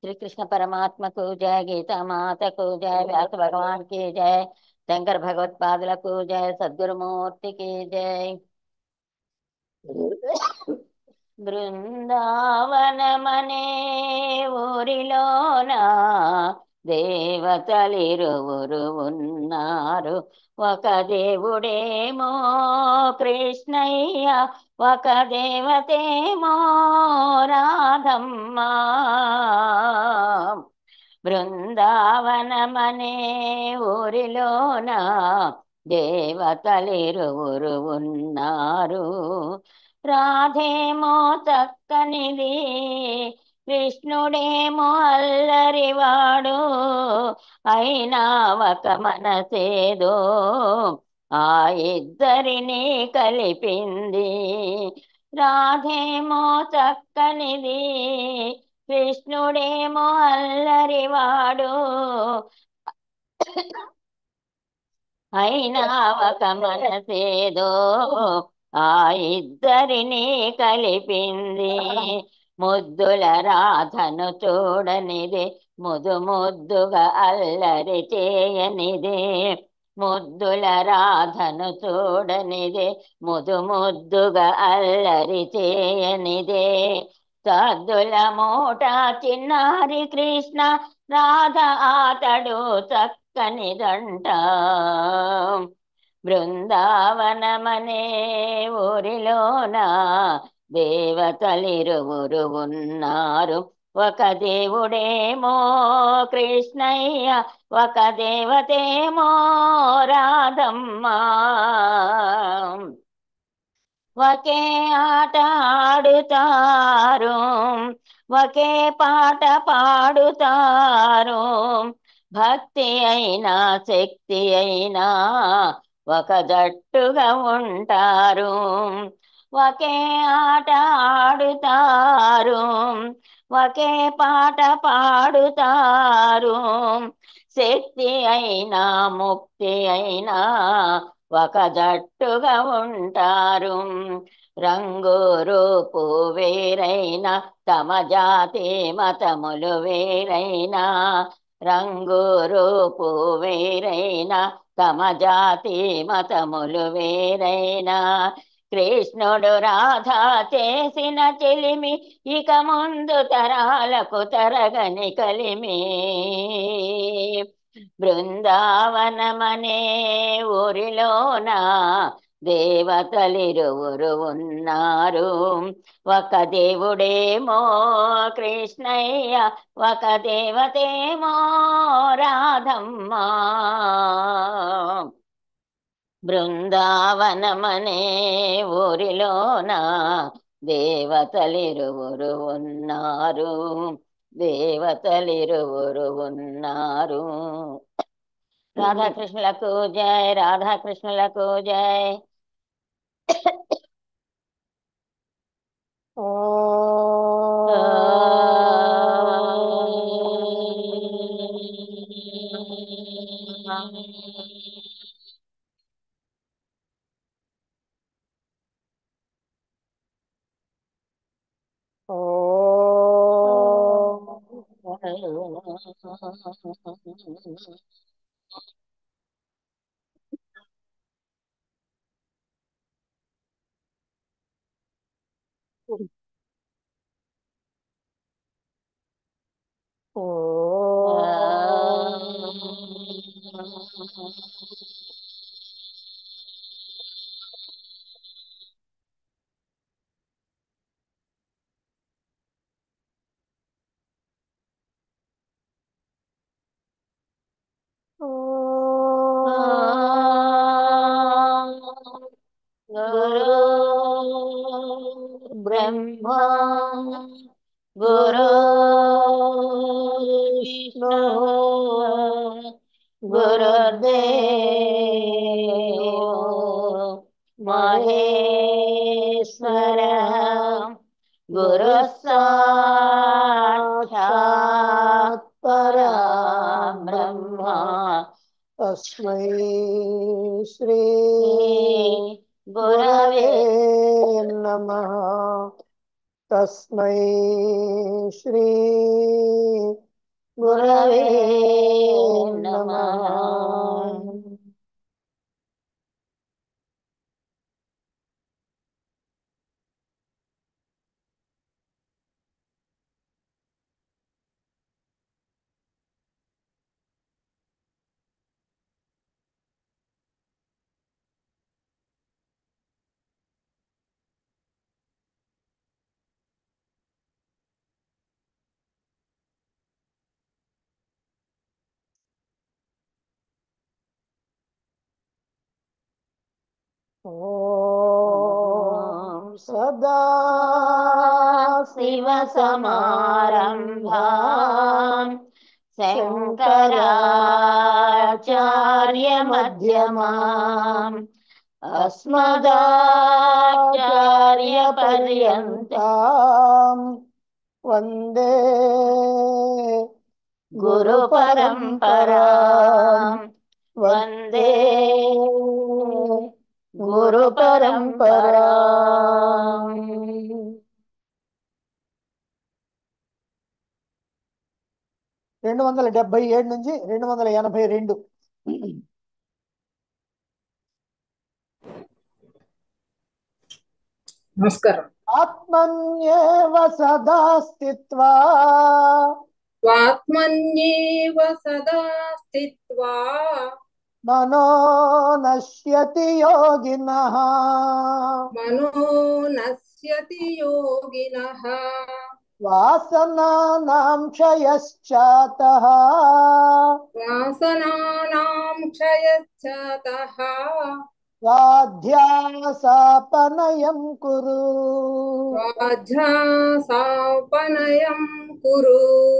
श्री कृष्ण परमात्मा को जय गीता माता को जय व्यास भगवान की जय शंकर भगवत पादुల को जय सद्गुरुमूर्ति की जय బృందావనమనే ఊరిలోన దేవతలిరువురు ఉన్నారు ఒక దేవుడేమో కృష్ణయ్య ఒక దేవతేమో రాధమ్మ బృందావనమనే ఊరిలోన దేవతలిరువురు ఉన్నారు రాధేమో చక్కనిది కృష్ణుడేమో అల్లరివాడు అయినా ఒక మనసేదో ఆ ఇద్దరిని కలిపింది రాధేమో చక్కనిది కృష్ణుడేమో అల్లరివాడు అయినా ఒక మనసేదో ఆ ఇద్దరిని కలిపింది ముద్దుల రాధను చూడనిది ముదు ముద్దుగా అల్లరి చేయనిదే ముద్దుల రాధను చూడనిదే ముదు ముద్దుగా అల్లరి చేయనిదే సద్దుల మూట చిన్నారి కృష్ణ రాధ ఆతడు చక్కనిదంట బృందావనమనే ఊరిలోన దేవతలిరువురు ఉన్నారు ఒక దేవుడేమో కృష్ణయ్య ఒక దేవతేమో రాధమ్మ ఒకే ఆట ఆడుతారు ఒకే పాట పాడుతారు భక్తి అయినా శక్తి అయినా ఒక జట్టుగా ఉంటారు ఒకే ఆట ఆడుతారు ఒకే పాట పాడుతారు శక్తి అయినా ముక్తి అయినా ఒక జట్టుగా ఉంటారు రంగు రూపు వేరైనా తమ జాతి మతములు వేరైనా రంగు రూపు వేరైనా తమ జాతి మతములు వేరైనా కృష్ణుడు రాధా చేసిన చెలిమి ఇక ముందు తరాలకు తరగని కలిమి బృందావనమనే ఊరిలోన దేవతలిరువురు ఉన్నారు ఒక దేవుడేమో కృష్ణయ్య ఒక దేవతేమో రాధమ్మ బృందావనమనే ఊరిలోన దేవతలిరువురు ఉన్నారు దేవతలిరువురు ఉన్నారు రాధాకృష్ణులకు జయ రాధాకృష్ణులకు జయ గురు బ్రహ్మ గురు విష్ణు గురుదేవో మహేశ్వర గురు సాక్షాత్ పరా బ్రహ్మ తస్మై శ్రీ గురవే నమ తస్మై శ్రీ గురవే గురవే నమః. నమః ఓం సదా శివ సమారంభాం శంకరాచార్య మధ్యమాం అస్మదాచార్య పర్యంత పర్యంతం వందే గురు పరంపరాం వందే గురు పరంపరాం రెండు వందల డెబ్బై ఏడు నుంచి రెండు వందల ఎనభై రెండు నమస్కారం ఆత్మన్యేవ సదా స్థిత్వా స్వాత్మన్యేవ సదా స్థిత్వా మనో నశ్యతి యోగినః మనో నశ్యతి యోగినః వాసనానాం క్షయశ్చాతః వాసనానాం క్షయశ్చాతః స్వాధ్యాసాపనయం కురు స్వాధ్యాసాపనయం కురు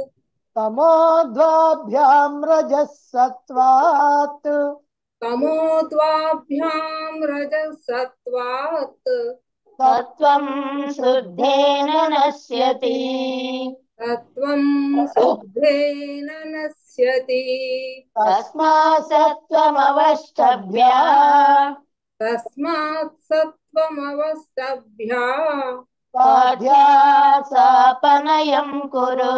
తమోద్వాభ్యాం రజः సత్వాత్ తమోద్వాభ్యాం రజసత్వాత్ తత్వం శుద్ధేన నశ్యతి తత్వం శుద్ధేన నశ్యతి తస్మాత్ సత్వమవష్టభ్య తస్మాత్ సత్వమవస్తభ్యా స్వాధ్యాసాపనయం కురు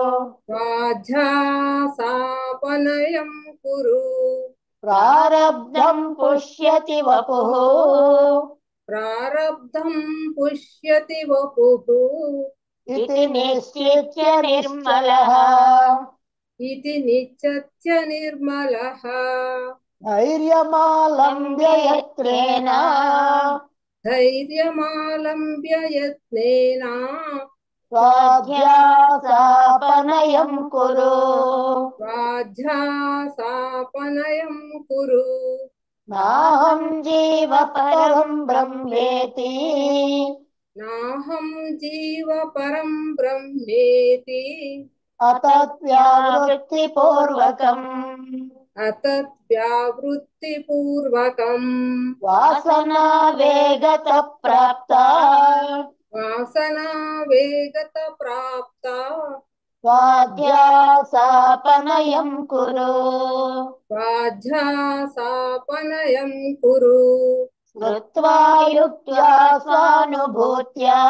స్వాధ్యాసాపనయం కురు ప్రారబ్ధం పుష్యతి వపుః ప్రారబ్ధం పుష్యతి వపుః ఇది నిశ్చిత్య నిర్మలః ఇది నిత్య నిర్మలః ధైర్యమాలంబ్య వ్యయత్రేణ ధైర్యమాలంబ్య యత్నేన స్వాధ్యాసాపనయం కురు స్వాధ్యాసాపనయం కురు నాహం జీవ పరం బ్రహ్మేతి నాహం జీవ పరం బ్రహ్మేతి అతత్వ్యావృత్తి పూర్వకం అతద్వ్యావృత్తిపూర్వకం వాసనా వేగత ప్రాప్త వాసనా వేగత ప్రాప్త స్వాధ్యాసాపనయం కురు స్వాధ్యాసాపనయం కురు కృత్వా యుక్త్యా స్వానుభూత్యా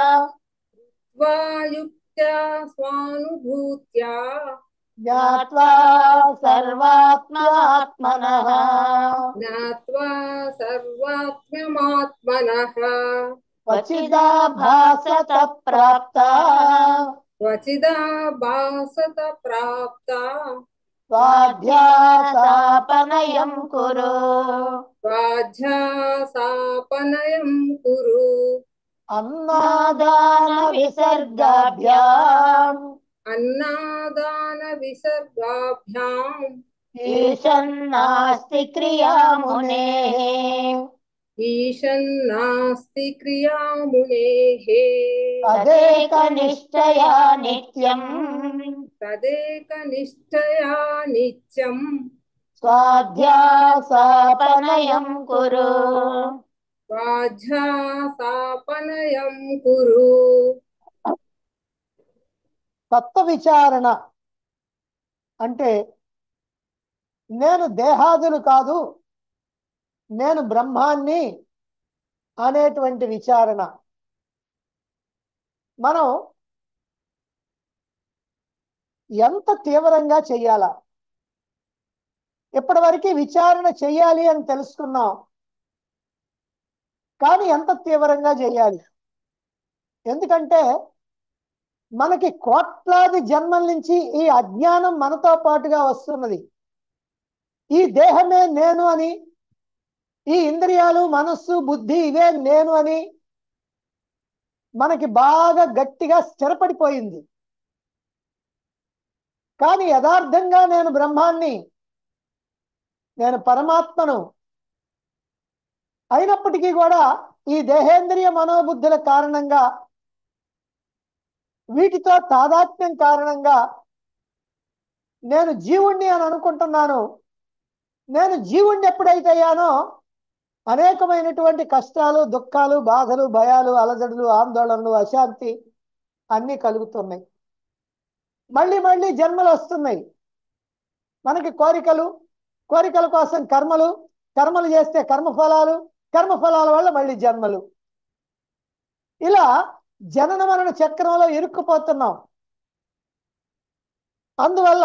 వాయుక్త్యా స్వానుభూత్యా జ్ఞాత్వా సర్వాత్మాత్మనః జ్ఞాత్వా సర్వాత్మ్యమాత్మనః క్వచిదా భాసత ప్రాప్త క్వచిదా భాసత ప్రాప్త స్వాధ్యాసాపనయం కురు స్వాధ్యాసాపనయం కురు అన్నాదాన విసర్గాభ్యాం అన్నాదాన విసర్గాభ్యాం ఈశన్నాస్తి క్రియామునే ఈశన్నాస్తి క్రియామునేః తదేక నిశ్చయా నిత్యం తదేక నిష్ఠయా నిత్యం స్వాధ్యాసాపనయం కురు స్వాధ్యాసాపనయం కురు తత్వ విచారణ అంటే నేను దేహాదులు కాదు నేను బ్రహ్మాన్ని అనేటువంటి విచారణ మనం ఎంత తీవ్రంగా చెయ్యాలా ఇప్పటివరకు విచారణ చెయ్యాలి అని తెలుసుకున్నాం కానీ ఎంత తీవ్రంగా చేయాలి ఎందుకంటే మనకి కోట్లాది జన్మల నుంచి ఈ అజ్ఞానం మనతో పాటుగా వస్తున్నది ఈ దేహమే నేను అని ఈ ఇంద్రియాలు మనస్సు బుద్ధి ఇవే నేను అని మనకి బాగా గట్టిగా స్థిరపడిపోయింది కానీ యథార్థంగా నేను బ్రహ్మాన్ని నేను పరమాత్మను అయినప్పటికీ కూడా ఈ దేహేంద్రియ మనోబుద్ధుల కారణంగా వీటితో తాదాత్మ్యం కారణంగా నేను జీవుణ్ణి అని అనుకుంటున్నాను నేను జీవుణ్ణి ఎప్పుడైతే అయ్యానో అనేకమైనటువంటి కష్టాలు దుఃఖాలు బాధలు భయాలు అలజడులు ఆందోళనలు అశాంతి అన్నీ కలుగుతున్నాయి మళ్ళీ మళ్ళీ జన్మలు వస్తున్నాయి మనకి కోరికలు కోరికల కోసం కర్మలు కర్మలు చేస్తే కర్మఫలాలు కర్మఫలాల వల్ల మళ్ళీ జన్మలు ఇలా జనన మరణ చక్రంలో ఇరుక్కుపోతున్నాం అందువల్ల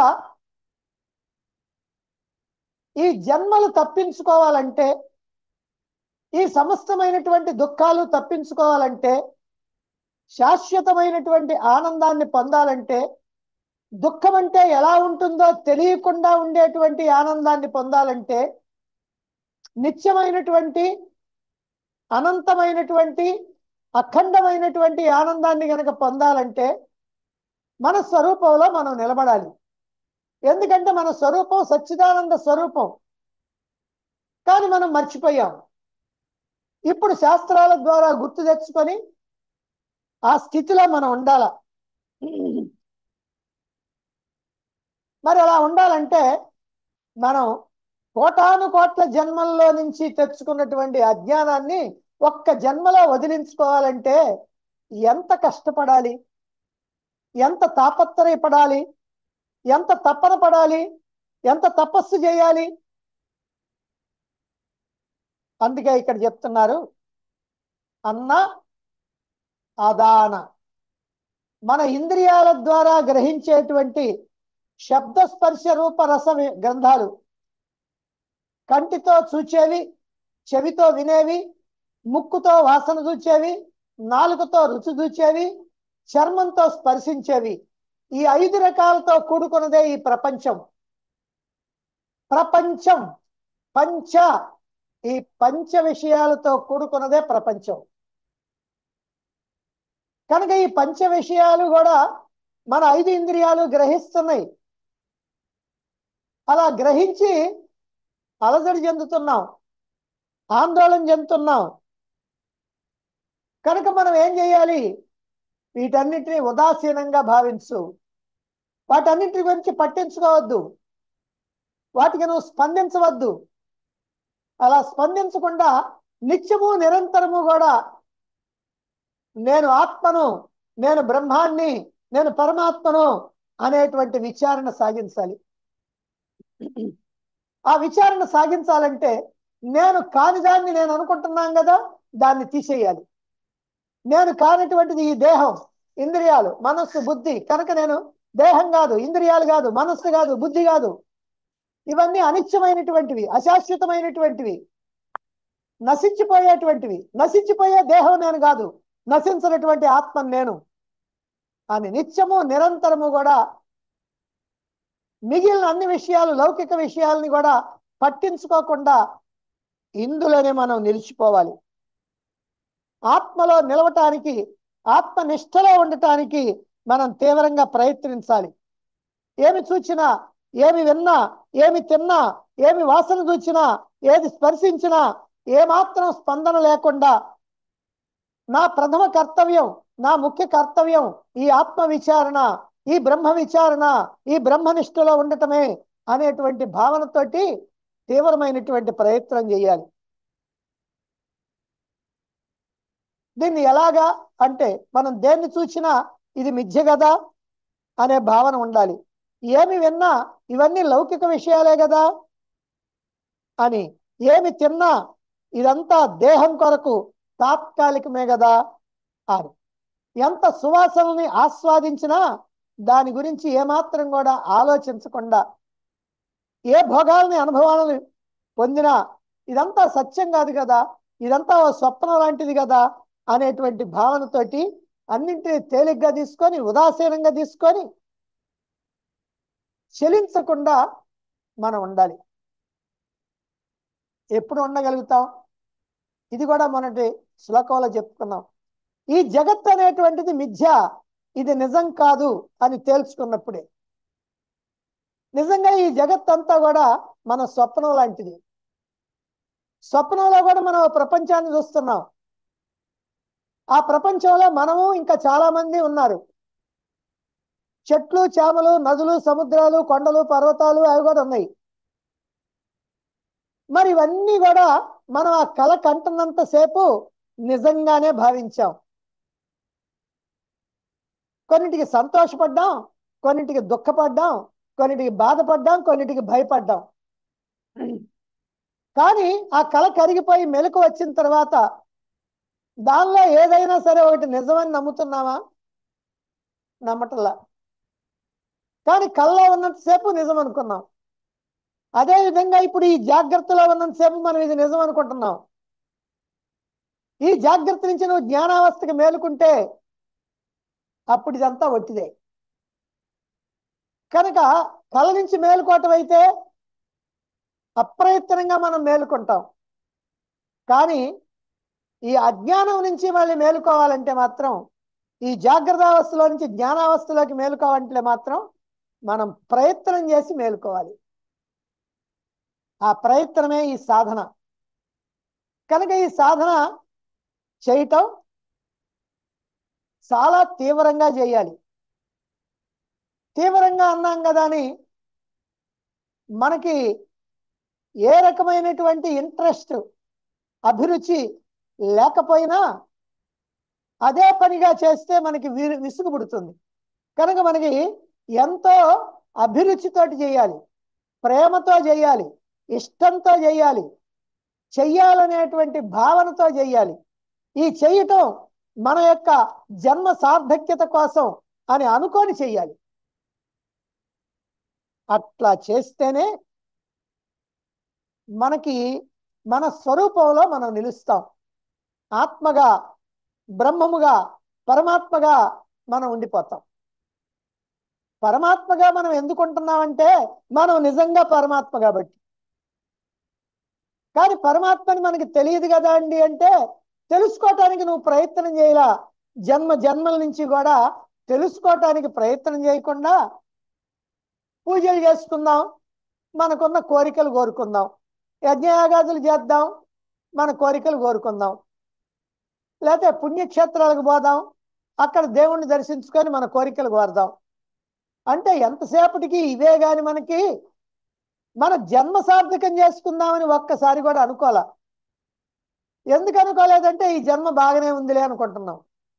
ఈ జన్మలు తప్పించుకోవాలంటే ఈ సమస్తమైనటువంటి దుఃఖాలు తప్పించుకోవాలంటే శాశ్వతమైనటువంటి ఆనందాన్ని పొందాలంటే దుఃఖం అంటే ఎలా ఉంటుందో తెలియకుండా ఉండేటువంటి ఆనందాన్ని పొందాలంటే నిత్యమైనటువంటి అనంతమైనటువంటి అఖండమైనటువంటి ఆనందాన్ని గనక పొందాలంటే మన స్వరూపంలో మనం నిలబడాలి ఎందుకంటే మన స్వరూపం సచ్చిదానంద స్వరూపం కానీ మనం మర్చిపోయాం ఇప్పుడు శాస్త్రాల ద్వారా గుర్తు తెచ్చుకొని ఆ స్థితిలో మనం ఉండాల మరి అలా ఉండాలంటే మనం కోటాను కోట్ల జన్మల్లో నుంచి తెచ్చుకున్నటువంటి అజ్ఞానాన్ని ఒక్క జన్మలో వదిలించుకోవాలంటే ఎంత కష్టపడాలి ఎంత తాపత్రయపడాలి ఎంత తప్పన పడాలి ఎంత తపస్సు చేయాలి అందుకే ఇక్కడ చెప్తున్నారు అన్న ఆదాన మన ఇంద్రియాల ద్వారా గ్రహించేటువంటి శబ్ద స్పర్శ రూప రస వి- గ్రంథాలు కంటితో చూచేవి చెవితో వినేవి ముక్కుతో వాసన చూచేవి నాలుకతో రుచి చూచేవి చర్మంతో స్పర్శించేవి ఈ ఐదు రకాలతో కూడుకున్నదే ఈ ప్రపంచం ప్రపంచం పంచ ఈ పంచ విషయాలతో కూడుకున్నదే ప్రపంచం కనుక ఈ పంచ విషయాలు కూడా మన ఐదు ఇంద్రియాలు గ్రహిస్తున్నాయి అలా గ్రహించి అలజడి చెందుతున్నాం ఆందోళన చెందుతున్నాం కనుక మనం ఏం చేయాలి వీటన్నిటిని ఉదాసీనంగా భావించు వాటన్నిటి గురించి పట్టించుకోవద్దు వాటికి నువ్వు స్పందించవద్దు అలా స్పందించకుండా నిత్యము నిరంతరము కూడా నేను ఆత్మను నేను బ్రహ్మాన్ని నేను పరమాత్మను అనేటువంటి విచారణ సాగించాలి ఆ విచారణ సాగించాలంటే నేను కాని దాన్ని నేను అనుకుంటున్నాను కదా దాన్ని తీసేయాలి నేను కానటువంటిది ఈ దేహం ఇంద్రియాలు మనస్సు బుద్ధి కనుక నేను దేహం కాదు ఇంద్రియాలు కాదు మనస్సు కాదు బుద్ధి కాదు ఇవన్నీ అనిత్యమైనటువంటివి అశాశ్వతమైనటువంటివి నశించిపోయేటువంటివి నశించిపోయే దేహం నేను కాదు నశించినటువంటి ఆత్మ నేను అని నిత్యము నిరంతరము కూడా మిగిలిన అన్ని విషయాలు లౌకిక విషయాలని కూడా పట్టించుకోకుండా ఇందులోనే మనం నిలిచిపోవాలి ఆత్మలో నిలవటానికి ఆత్మ నిష్ఠలో ఉండటానికి మనం తీవ్రంగా ప్రయత్నించాలి ఏమి చూచినా ఏమి విన్నా ఏమి తిన్నా ఏమి వాసన చూచినా ఏది స్పర్శించినా ఏమాత్రం స్పందన లేకుండా నా ప్రథమ కర్తవ్యం నా ముఖ్య కర్తవ్యం ఈ ఆత్మ విచారణ ఈ బ్రహ్మ విచారణ ఈ బ్రహ్మనిష్టలో ఉండటమే అనేటువంటి భావనతోటి తీవ్రమైనటువంటి ప్రయత్నం చేయాలి దీన్ని ఎలాగా అంటే మనం దేన్ని చూసినా ఇది మిథ్య కదా అనే భావన ఉండాలి ఏమి విన్నా ఇవన్నీ లౌకిక విషయాలే కదా అని ఏమి తిన్నా ఇదంతా దేహం కొరకు తాత్కాలికమే కదా అని ఎంత సువాసనని ఆస్వాదించినా దాని గురించి ఏమాత్రం కూడా ఆలోచించకుండా ఏ భోగాల్ని అనుభవాలను పొందినా ఇదంతా సత్యం కాదు కదా ఇదంతా ఓ స్వప్నం లాంటిది కదా అనేటువంటి భావనతోటి అన్నింటినీ తేలిగ్గా తీసుకొని ఉదాసీనంగా తీసుకొని చెలించకుండా మనం ఉండాలి ఎప్పుడు ఉండగలుగుతాం ఇది కూడా మొన్నటి శ్లోకంలో చెప్పుకున్నాం ఈ జగత్ అనేటువంటిది మిథ్య ఇది నిజం కాదు అని తేల్చుకున్నప్పుడే నిజంగా ఈ జగత్ అంతా కూడా మన స్వప్నం లాంటిది స్వప్నంలో కూడా మనం ఓ ప్రపంచాన్ని చూస్తున్నాం ఆ ప్రపంచంలో మనము ఇంకా చాలా మంది ఉన్నారు చెట్లు చేమలు నదులు సముద్రాలు కొండలు పర్వతాలు అవి కూడా ఉన్నాయి మరి ఇవన్నీ కూడా మనం ఆ కళ కంటున్నంత సేపు నిజంగానే భావించాం కొన్నిటికి సంతోషపడ్డాం కొన్నిటికి దుఃఖపడ్డాం కొన్నిటికి బాధపడ్డాం కొన్నిటికి భయపడ్డాం కానీ ఆ కళ కరిగిపోయి మెలకు వచ్చిన తర్వాత దానిలో ఏదైనా సరే ఒకటి నిజమని నమ్ముతున్నామా నమ్మటంలా కానీ కళ్ళలో ఉన్నంతసేపు నిజం అనుకున్నాం అదే విధంగా ఇప్పుడు ఈ జాగ్రత్తలో ఉన్నంతసేపు మనం ఇది నిజం అనుకుంటున్నాం ఈ జాగ్రత్త నుంచి నువ్వు జ్ఞానావస్థకి మేలుకుంటే అప్పుడు ఇదంతా ఒట్టిదే కనుక కళ నుంచి మేలుకోవటం అయితే అప్రయత్నంగా మనం మేలుకుంటాం కానీ ఈ అజ్ఞానం నుంచి మళ్ళీ మేలుకోవాలంటే మాత్రం ఈ జాగ్రత్త అవస్థలో నుంచి జ్ఞానావస్థలోకి మేలుకోవాలంటే మాత్రం మనం ప్రయత్నం చేసి మేలుకోవాలి ఆ ప్రయత్నమే ఈ సాధన కనుక ఈ సాధన చేయటం చాలా తీవ్రంగా చేయాలి తీవ్రంగా అన్నాం కదా అని మనకి ఏ రకమైనటువంటి ఇంట్రెస్ట్ అభిరుచి లేకపోయినా అదే పనిగా చేస్తే మనకి వి- విసుగు పుడుతుంది కనుక మనకి ఎంతో అభిరుచితోటి చేయాలి ప్రేమతో చేయాలి ఇష్టంతో చేయాలి చెయ్యాలనేటువంటి భావనతో చేయాలి ఈ చెయ్యటం మన యొక్క జన్మ సార్థక్యత కోసం అని అనుకొని చెయ్యాలి అట్లా చేస్తేనే మనకి మన స్వరూపంలో మనం నిలుస్తాం ఆత్మగా బ్రహ్మముగా పరమాత్మగా మనం ఉండిపోతాం పరమాత్మగా మనం ఎందుకు ఉంటున్నామంటే మనం నిజంగా పరమాత్మ కాబట్టి కానీ పరమాత్మని మనకి తెలియదు కదా అండి అంటే తెలుసుకోవటానికి నువ్వు ప్రయత్నం చేయలా జన్మ జన్మల నుంచి కూడా తెలుసుకోవటానికి ప్రయత్నం చేయకుండా పూజలు చేసుకుందాం మనకున్న కోరికలు కోరుకుందాం యజ్ఞయాగాదులు చేద్దాం మన కోరికలు కోరుకుందాం లేకపోతే పుణ్యక్షేత్రాలకు పోదాం అక్కడ దేవుణ్ణి దర్శించుకొని మన కోరికలు కోరదాం అంటే ఎంతసేపటికి ఇవే గాని మనకి మన జన్మ సార్థకం చేసుకుందామని ఒక్కసారి కూడా అనుకోవాల ఎందుకు అనుకోలేదంటే ఈ జన్మ బాగానే ఉందిలే అనుకుంటున్నాం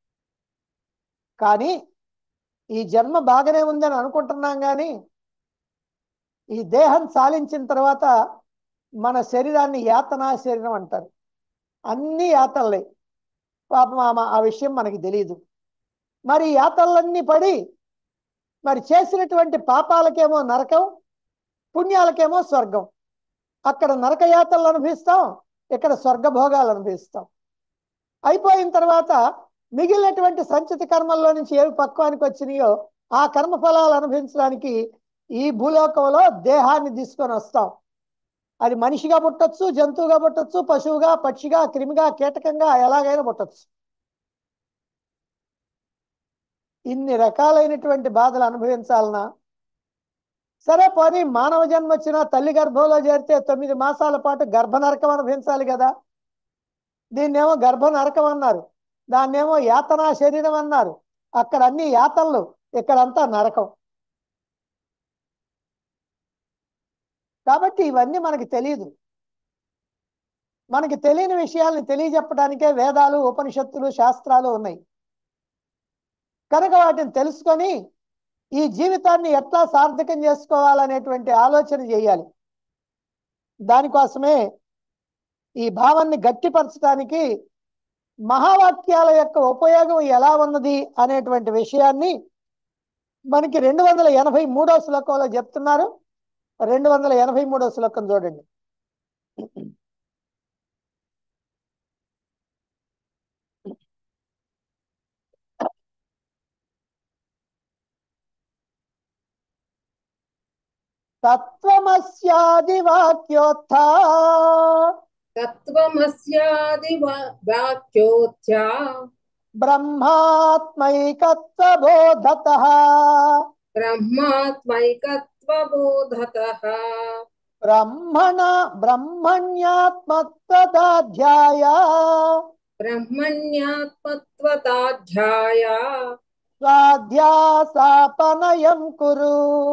కానీ ఈ జన్మ బాగానే ఉందని అనుకుంటున్నాం కానీ ఈ దేహం సాలించిన తర్వాత మన శరీరాన్ని యాతనా శరీరం అంటారు అన్ని యాతనలే పాపం ఆమె- ఆ విషయం మనకి తెలియదు మరి ఈ యాతనలన్నీ పడి మరి చేసినటువంటి పాపాలకేమో నరకం పుణ్యాలకేమో స్వర్గం అక్కడ నరక యాతనలు అనుభవిస్తాం ఇక్కడ స్వర్గ భోగాలు అనుభవిస్తాం అయిపోయిన తర్వాత మిగిలినటువంటి సంచిత కర్మల్లో నుంచి ఏవి పక్వానికి వచ్చినాయో ఆ కర్మ ఫలాలు అనుభవించడానికి ఈ భూలోకంలో దేహాన్ని తీసుకొని వస్తాం అది మనిషిగా పుట్టొచ్చు జంతువుగా పుట్టొచ్చు పశువుగా పక్షిగా క్రిమిగా కీటకంగా ఎలాగైనా పుట్టొచ్చు ఇన్ని రకాలైనటువంటి బాధలు అనుభవించాలనా సరే పోనీ మానవ జన్మ వచ్చిన తల్లి గర్భంలో చేరితే తొమ్మిది మాసాల పాటు గర్భ నరకం అనుభవించాలి కదా దీన్నేమో గర్భ నరకం అన్నారు దాన్నేమో యాతనా శరీరం అన్నారు అక్కడ అన్ని యాతనలు ఇక్కడంతా నరకం కాబట్టి ఇవన్నీ మనకి తెలియదు మనకి తెలియని విషయాల్ని తెలియజెప్పడానికే వేదాలు ఉపనిషత్తులు శాస్త్రాలు ఉన్నాయి కనుక వాటిని తెలుసుకొని ఈ జీవితాన్ని ఎట్లా సార్థకం చేసుకోవాలనేటువంటి ఆలోచన చేయాలి దానికోసమే ఈ భావాన్ని గట్టిపరచడానికి మహావాక్యాల యొక్క ఉపయోగం ఎలా ఉన్నది అనేటువంటి విషయాన్ని మనకి రెండు వందల ఎనభై మూడో శ్లోకంలో చెప్తున్నారు రెండు వందల ఎనభై మూడో శ్లోకం చూడండి తత్వమస్యాది వాక్యోత్థ తత్వమస్యాది వా- వాక్యోత్యా బ్రహ్మాత్మైకత్వ బోధత బ్రహ్మాత్మైకత్వబోధతః బ్రహ్మణ బ్రహ్మణ్యాత్మత్వదాధ్యాయ బ్రహ్మణ్యాత్మత్వతాధ్యాయ స్వాధ్యాసాపనయం కురు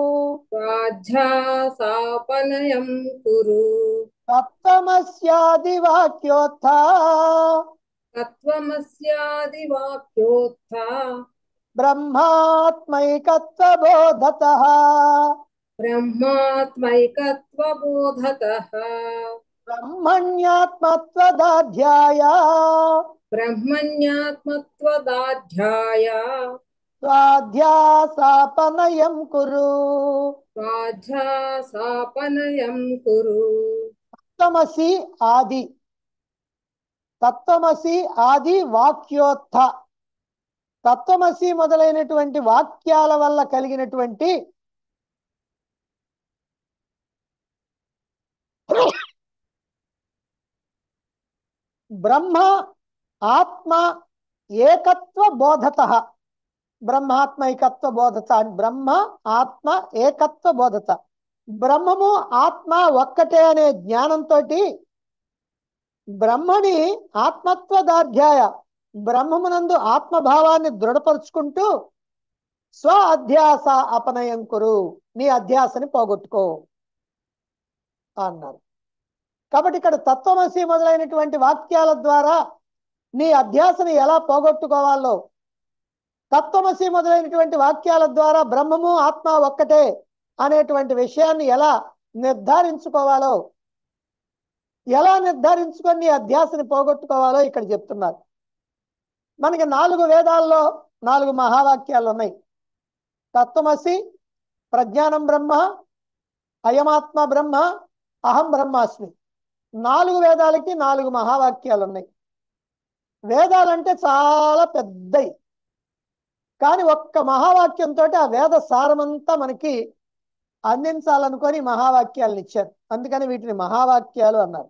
స్వాధ్యాసాపనయం కురు తత్వమస్యాది వాక్యోత్థ తత్వమస్యాది వాక్యోత్థ బ్రహ్మాత్మైకత్వ బోధత బ్రహ్మాత్మైకత్వబోధతః బ్రహ్మణ్యాత్మత్వదాధ్యాయ బ్రహ్మణ్యాత్మత్వదాధ్యాయ స్వాధ్యాసాపనయం కురు స్వాధ్యాసాపనయం కురు తత్వమసి ఆది తత్వమసి ఆది వాక్యోత్థ తత్వమసి మొదలైనటువంటి వాక్యాల వల్ల కలిగినటువంటి బ్రహ్మ ఆత్మ ఏకత్వ బోధత బ్రహ్మాత్మైకత్వ బోధత బ్రహ్మ ఆత్మ ఏకత్వ బోధత బ్రహ్మము ఆత్మ ఒక్కటే అనే జ్ఞానంతో బ్రహ్మని ఆత్మత్వదాధ్యాయ బ్రహ్మమునందు ఆత్మభావాన్ని దృఢపరుచుకుంటూ స్వ అధ్యాస అపనయం కురు నీ అధ్యాసని పోగొట్టుకో అన్నారు కాబట్టి ఇక్కడ తత్వమసి మొదలైనటువంటి వాక్యాల ద్వారా నీ అధ్యాసని ఎలా పోగొట్టుకోవాలో తత్వమసి మొదలైనటువంటి వాక్యాల ద్వారా బ్రహ్మము ఆత్మ ఒక్కటే అనేటువంటి విషయాన్ని ఎలా నిర్ధారించుకోవాలో ఎలా నిర్ధారించుకొని నీ అధ్యాసని పోగొట్టుకోవాలో ఇక్కడ చెప్తున్నారు మనకి నాలుగు వేదాల్లో నాలుగు మహావాక్యాలు ఉన్నాయి తత్వమసి ప్రజ్ఞానం బ్రహ్మ అయమాత్మ బ్రహ్మ అహం బ్రహ్మాస్మి నాలుగు వేదాలకి నాలుగు మహావాక్యాలు ఉన్నాయి వేదాలంటే చాలా పెద్దవి కానీ ఒక్క మహావాక్యంతో ఆ వేద సారమంతా మనకి అందించాలనుకొని మహావాక్యాలను ఇచ్చారు అందుకని వీటిని మహావాక్యాలు అన్నారు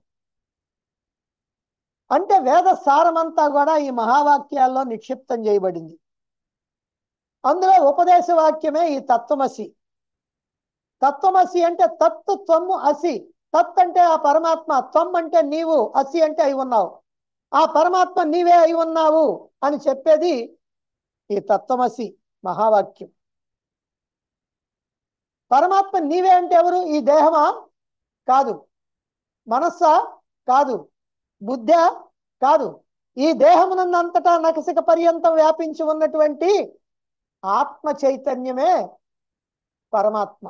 అంటే వేద సారమంతా కూడా ఈ మహావాక్యాల్లో నిక్షిప్తం చేయబడింది అందులో ఉపదేశ వాక్యమే ఈ తత్వమసి తత్వమసి అంటే తత్తు త్వమ్ము అసి తత్ అంటే ఆ పరమాత్మ త్వం అంటే నీవు అసి అంటే అయి ఉన్నావు ఆ పరమాత్మ నీవే అయి ఉన్నావు అని చెప్పేది ఈ తత్వమసి మహావాక్యం పరమాత్మ నీవే అంటే ఎవరు ఈ దేహమా కాదు మనస్సా కాదు బుద్ధ కాదు ఈ దేహమునందంతటా నకసిక పర్యంతం వ్యాపించి ఉన్నటువంటి ఆత్మ చైతన్యమే పరమాత్మ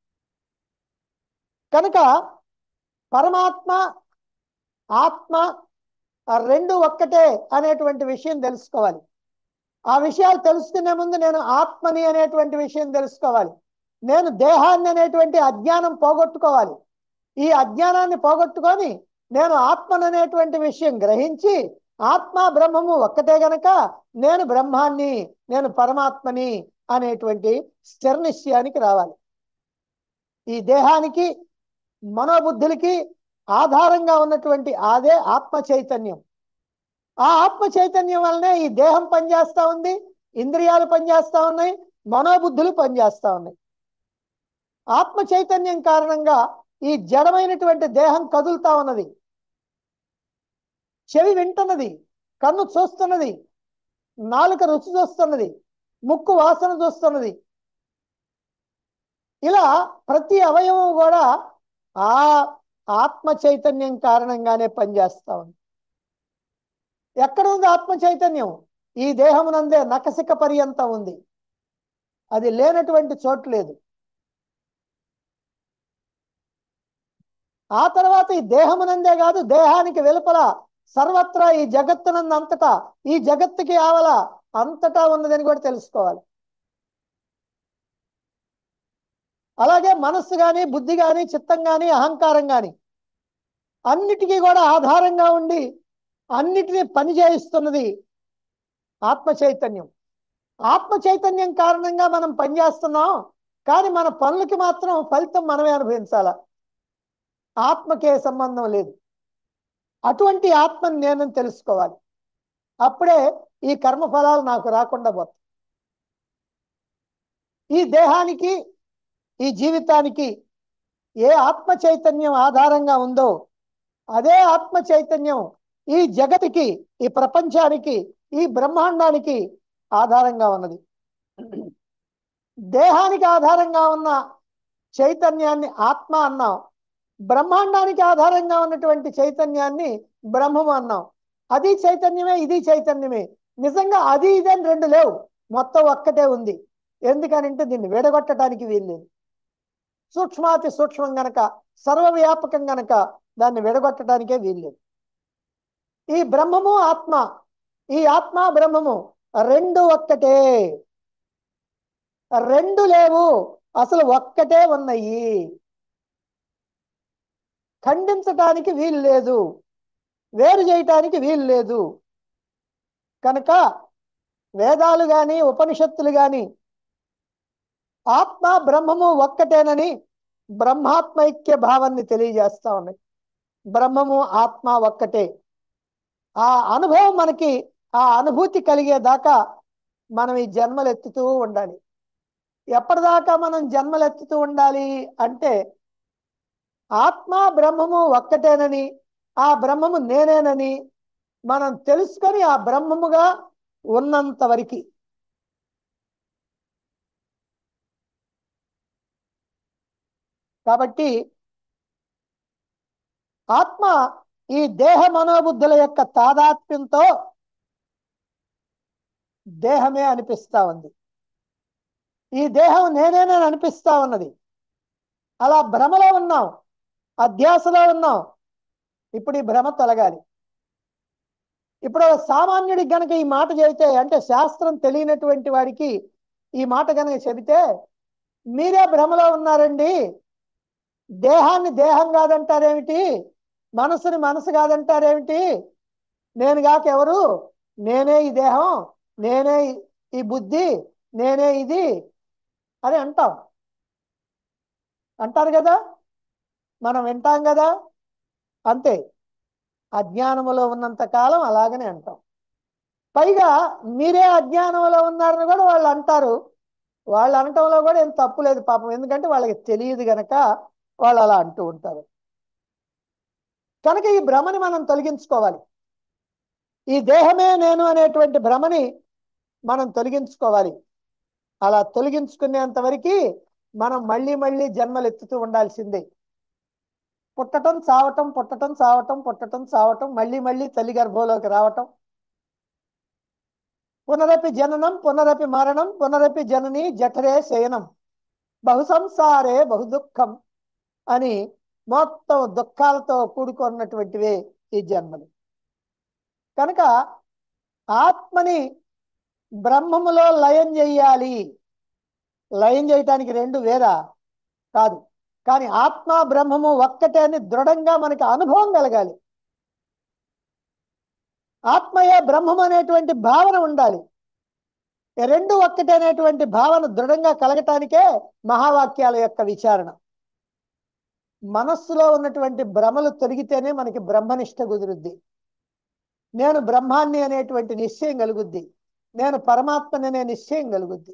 కనుక పరమాత్మ ఆత్మ ఆ రెండు ఒక్కటే అనేటువంటి విషయం తెలుసుకోవాలి ఆ విషయాలు తెలుసుకునే ముందు నేను ఆత్మని అనేటువంటి విషయం తెలుసుకోవాలి నేను దేహాన్ని అనేటువంటి అజ్ఞానం పోగొట్టుకోవాలి ఈ అజ్ఞానాన్ని పోగొట్టుకొని నేను ఆత్మను అనేటువంటి విషయం గ్రహించి ఆత్మ బ్రహ్మము ఒక్కటే గనక నేను బ్రహ్మాన్ని నేను పరమాత్మని అనేటువంటి స్థిర నిశ్చయానికి రావాలి ఈ దేహానికి మనోబుద్ధులకి ఆధారంగా ఉన్నటువంటి అదే ఆత్మ చైతన్యం ఆ ఆత్మ చైతన్యం వల్లనే ఈ దేహం పనిచేస్తా ఉంది ఇంద్రియాలు పనిచేస్తా ఉన్నాయి మనోబుద్ధులు పనిచేస్తా ఉన్నాయి ఆత్మ చైతన్యం కారణంగా ఈ జడమైనటువంటి దేహం కదులుతా ఉన్నది చెవి వింటున్నది కన్ను చూస్తున్నది నాలుక రుచి చూస్తున్నది ముక్కు వాసన చూస్తున్నది ఇలా ప్రతి అవయవం కూడా ఆ ఆత్మ చైతన్యం కారణంగానే పనిచేస్తా ఉంది ఎక్కడ ఉంది ఆత్మ చైతన్యం ఈ దేహమునందే నకసిక పర్యంతం ఉంది అది లేనటువంటి చోటు లేదు ఆ తర్వాత ఈ దేహమునందే కాదు దేహానికి వెలుపల సర్వత్రా ఈ జగత్తునందు అంతటా ఈ జగత్తుకి ఆవల అంతటా ఉన్నదని కూడా తెలుసుకోవాలి అలాగే మనస్సు కానీ బుద్ధి కానీ చిత్తం కానీ అహంకారం కానీ అన్నిటికీ కూడా ఆధారంగా ఉండి అన్నిటినీ పని చేయిస్తున్నది ఆత్మ చైతన్యం ఆత్మ చైతన్యం కారణంగా మనం పనిచేస్తున్నాం కానీ మన పనులకి మాత్రం ఫలితం మనమే అనుభవించాల ఆత్మకే సంబంధం లేదు అటువంటి ఆత్మని నేను తెలుసుకోవాలి అప్పుడే ఈ కర్మ ఫలాలు నాకు రాకుండా పోతాయి ఈ దేహానికి ఈ జీవితానికి ఏ ఆత్మ చైతన్యం ఆధారంగా ఉందో అదే ఆత్మ చైతన్యం ఈ జగతికి ఈ ప్రపంచానికి ఈ బ్రహ్మాండానికి ఆధారంగా ఉన్నది దేహానికి ఆధారంగా ఉన్న చైతన్యాన్ని ఆత్మ అన్నాం బ్రహ్మాండానికి ఆధారంగా ఉన్నటువంటి చైతన్యాన్ని బ్రహ్మము అన్నాం అది చైతన్యమే ఇది చైతన్యమే నిజంగా అది ఇది అని రెండు లేవు మొత్తం ఒక్కటే ఉంది ఎందుకనంటే దీన్ని విడగొట్టడానికి వీల్లేదు సూక్ష్మాతి సూక్ష్మం గనక సర్వవ్యాపకం గనక దాన్ని విడగొట్టడానికే వీల్లేదు ఈ బ్రహ్మము ఆత్మ ఈ ఆత్మ బ్రహ్మము రెండు ఒక్కటే రెండు లేవు అసలు ఒక్కటే ఉన్నాయి ఖండించటానికి వీలు లేదు వేరు చేయటానికి వీలు లేదు కనుక వేదాలు గాని ఉపనిషత్తులు గాని ఆత్మ బ్రహ్మము ఒక్కటేనని బ్రహ్మాత్మైక్య భావాన్ని తెలియజేస్తా ఉన్నాయి బ్రహ్మము ఆత్మ ఒక్కటే ఆ అనుభవం మనకి ఆ అనుభూతి కలిగేదాకా మనం ఈ జన్మలు ఎత్తుతూ ఉండాలి ఎప్పటిదాకా మనం జన్మలు ఎత్తుతూ ఉండాలి అంటే ఆత్మ బ్రహ్మము ఒక్కటేనని ఆ బ్రహ్మము నేనేనని మనం తెలుసుకొని ఆ బ్రహ్మముగా ఉన్నంత వరకు కాబట్టి ఆత్మ ఈ దేహ మనోబుద్ధుల యొక్క తాదాత్మ్యంతో దేహమే అనిపిస్తా ఉంది ఈ దేహం నేనేనని అనిపిస్తా ఉన్నది అలా భ్రమలో ఉన్నాం అధ్యాసలో ఉన్నాం ఇప్పుడు ఈ భ్రమ తొలగాలి ఇప్పుడు సామాన్యుడికి గనక ఈ మాట చెబితే అంటే శాస్త్రం తెలియనటువంటి వాడికి ఈ మాట గనక చెబితే మీరే భ్రమలో ఉన్నారండి దేహాన్ని దేహం కాదంటారేమిటి మనసుని మనసు కాదంటారేమిటి నేను కాక ఎవరు నేనే ఈ దేహం నేనే ఈ బుద్ధి నేనే ఇది అని అంటాం అంటారు కదా మనం వింటాం కదా అంతే అజ్ఞానములో ఉన్నంత కాలం అలాగనే అంటాం పైగా మీరే అజ్ఞానంలో ఉన్నారని కూడా వాళ్ళు అంటారు వాళ్ళు అనటంలో కూడా ఏం తప్పు లేదు పాపం ఎందుకంటే వాళ్ళకి తెలియదు గనక వాళ్ళు అలా అంటూ ఉంటారు కనుక ఈ భ్రమని మనం తొలగించుకోవాలి ఈ దేహమే నేను అనేటువంటి భ్రమని మనం తొలగించుకోవాలి అలా తొలగించుకునేంత వరకు మనం మళ్ళీ మళ్ళీ జన్మలు ఎత్తుతూ ఉండాల్సిందే పుట్టటం చావటం పుట్టటం చావటం పుట్టటం చావటం మళ్ళీ మళ్ళీ తల్లి గర్భంలోకి రావటం పునరపి జననం పునరపి మరణం పునరపి జనని జఠరే శయనం బహు సంసారే బహు దుఃఖం అని మొత్తం దుఃఖాలతో కూడుకున్నటువంటివే ఈ జన్మలు కనుక ఆత్మని బ్రహ్మములో లయం చెయ్యాలి లయం చేయటానికి రెండు వేరా కాదు కానీ ఆత్మ బ్రహ్మము ఒక్కటే అని దృఢంగా మనకి అనుభవం కలగాలి ఆత్మయే బ్రహ్మం అనేటువంటి భావన ఉండాలి ఈ రెండు ఒక్కటే అనేటువంటి భావన దృఢంగా కలగటానికే మహావాక్యాల యొక్క విచారణ మనస్సులో ఉన్నటువంటి భ్రమలు తొలగితేనే మనకి బ్రహ్మనిష్ట కుదురుద్ది నేను బ్రహ్మాన్ని అనేటువంటి నిశ్చయం కలుగుద్ది నేను పరమాత్మని అనే నిశ్చయం కలుగుద్ది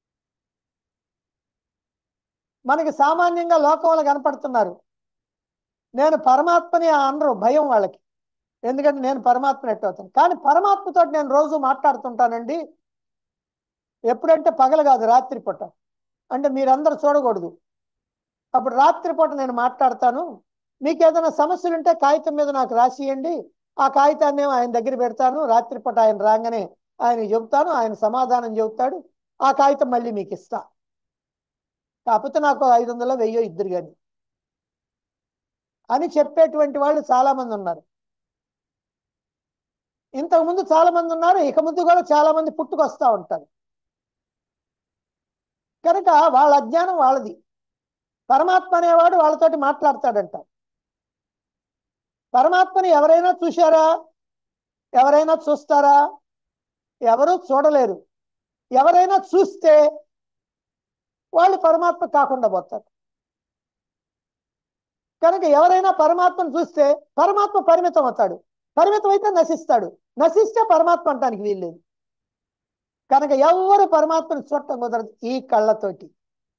మనకి సామాన్యంగా లోకంలో కనపడుతున్నారు నేను పరమాత్మని అనరు భయం వాళ్ళకి ఎందుకంటే నేను పరమాత్మని ఎట్టవుతాను కానీ పరమాత్మతో నేను రోజు మాట్లాడుతుంటానండి ఎప్పుడంటే పగలు కాదు రాత్రి పూట అంటే మీరందరూ చూడకూడదు అప్పుడు రాత్రి పూట నేను మాట్లాడతాను మీకు ఏదైనా సమస్యలు ఉంటే కాగితం మీద నాకు రాసియండి ఆ కాగితాన్ని ఏమో ఆయన దగ్గర పెడతాను రాత్రిపూట ఆయన రాగానే ఆయన చెబుతాను ఆయన సమాధానం చెబుతాడు ఆ కాగితం మళ్ళీ మీకు ఇస్తా కాకపోతే నాకు ఐదు వందలు వెయ్యో ఇద్దరు కానీ అని చెప్పేటువంటి వాళ్ళు చాలా మంది ఉన్నారు ఇంతకు ముందు చాలా మంది ఉన్నారు ఇక ముందు కూడా చాలా మంది పుట్టుకొస్తా ఉంటారు కనుక వాళ్ళ అజ్ఞానం వాళ్ళది పరమాత్మ అనేవాడు వాళ్ళతోటి మాట్లాడతాడంట పరమాత్మని ఎవరైనా చూశారా ఎవరైనా చూస్తారా ఎవరు చూడలేరు ఎవరైనా చూస్తే వాళ్ళు పరమాత్మ కాకుండా పోతారు కనుక ఎవరైనా పరమాత్మను చూస్తే పరమాత్మ పరిమితం అవుతాడు పరిమితం అయితే నశిస్తాడు నశిస్తే పరమాత్మ అంటానికి వీల్లేదు కనుక ఎవరు పరమాత్మను చూడటం కుదరదు ఈ కళ్ళతోటి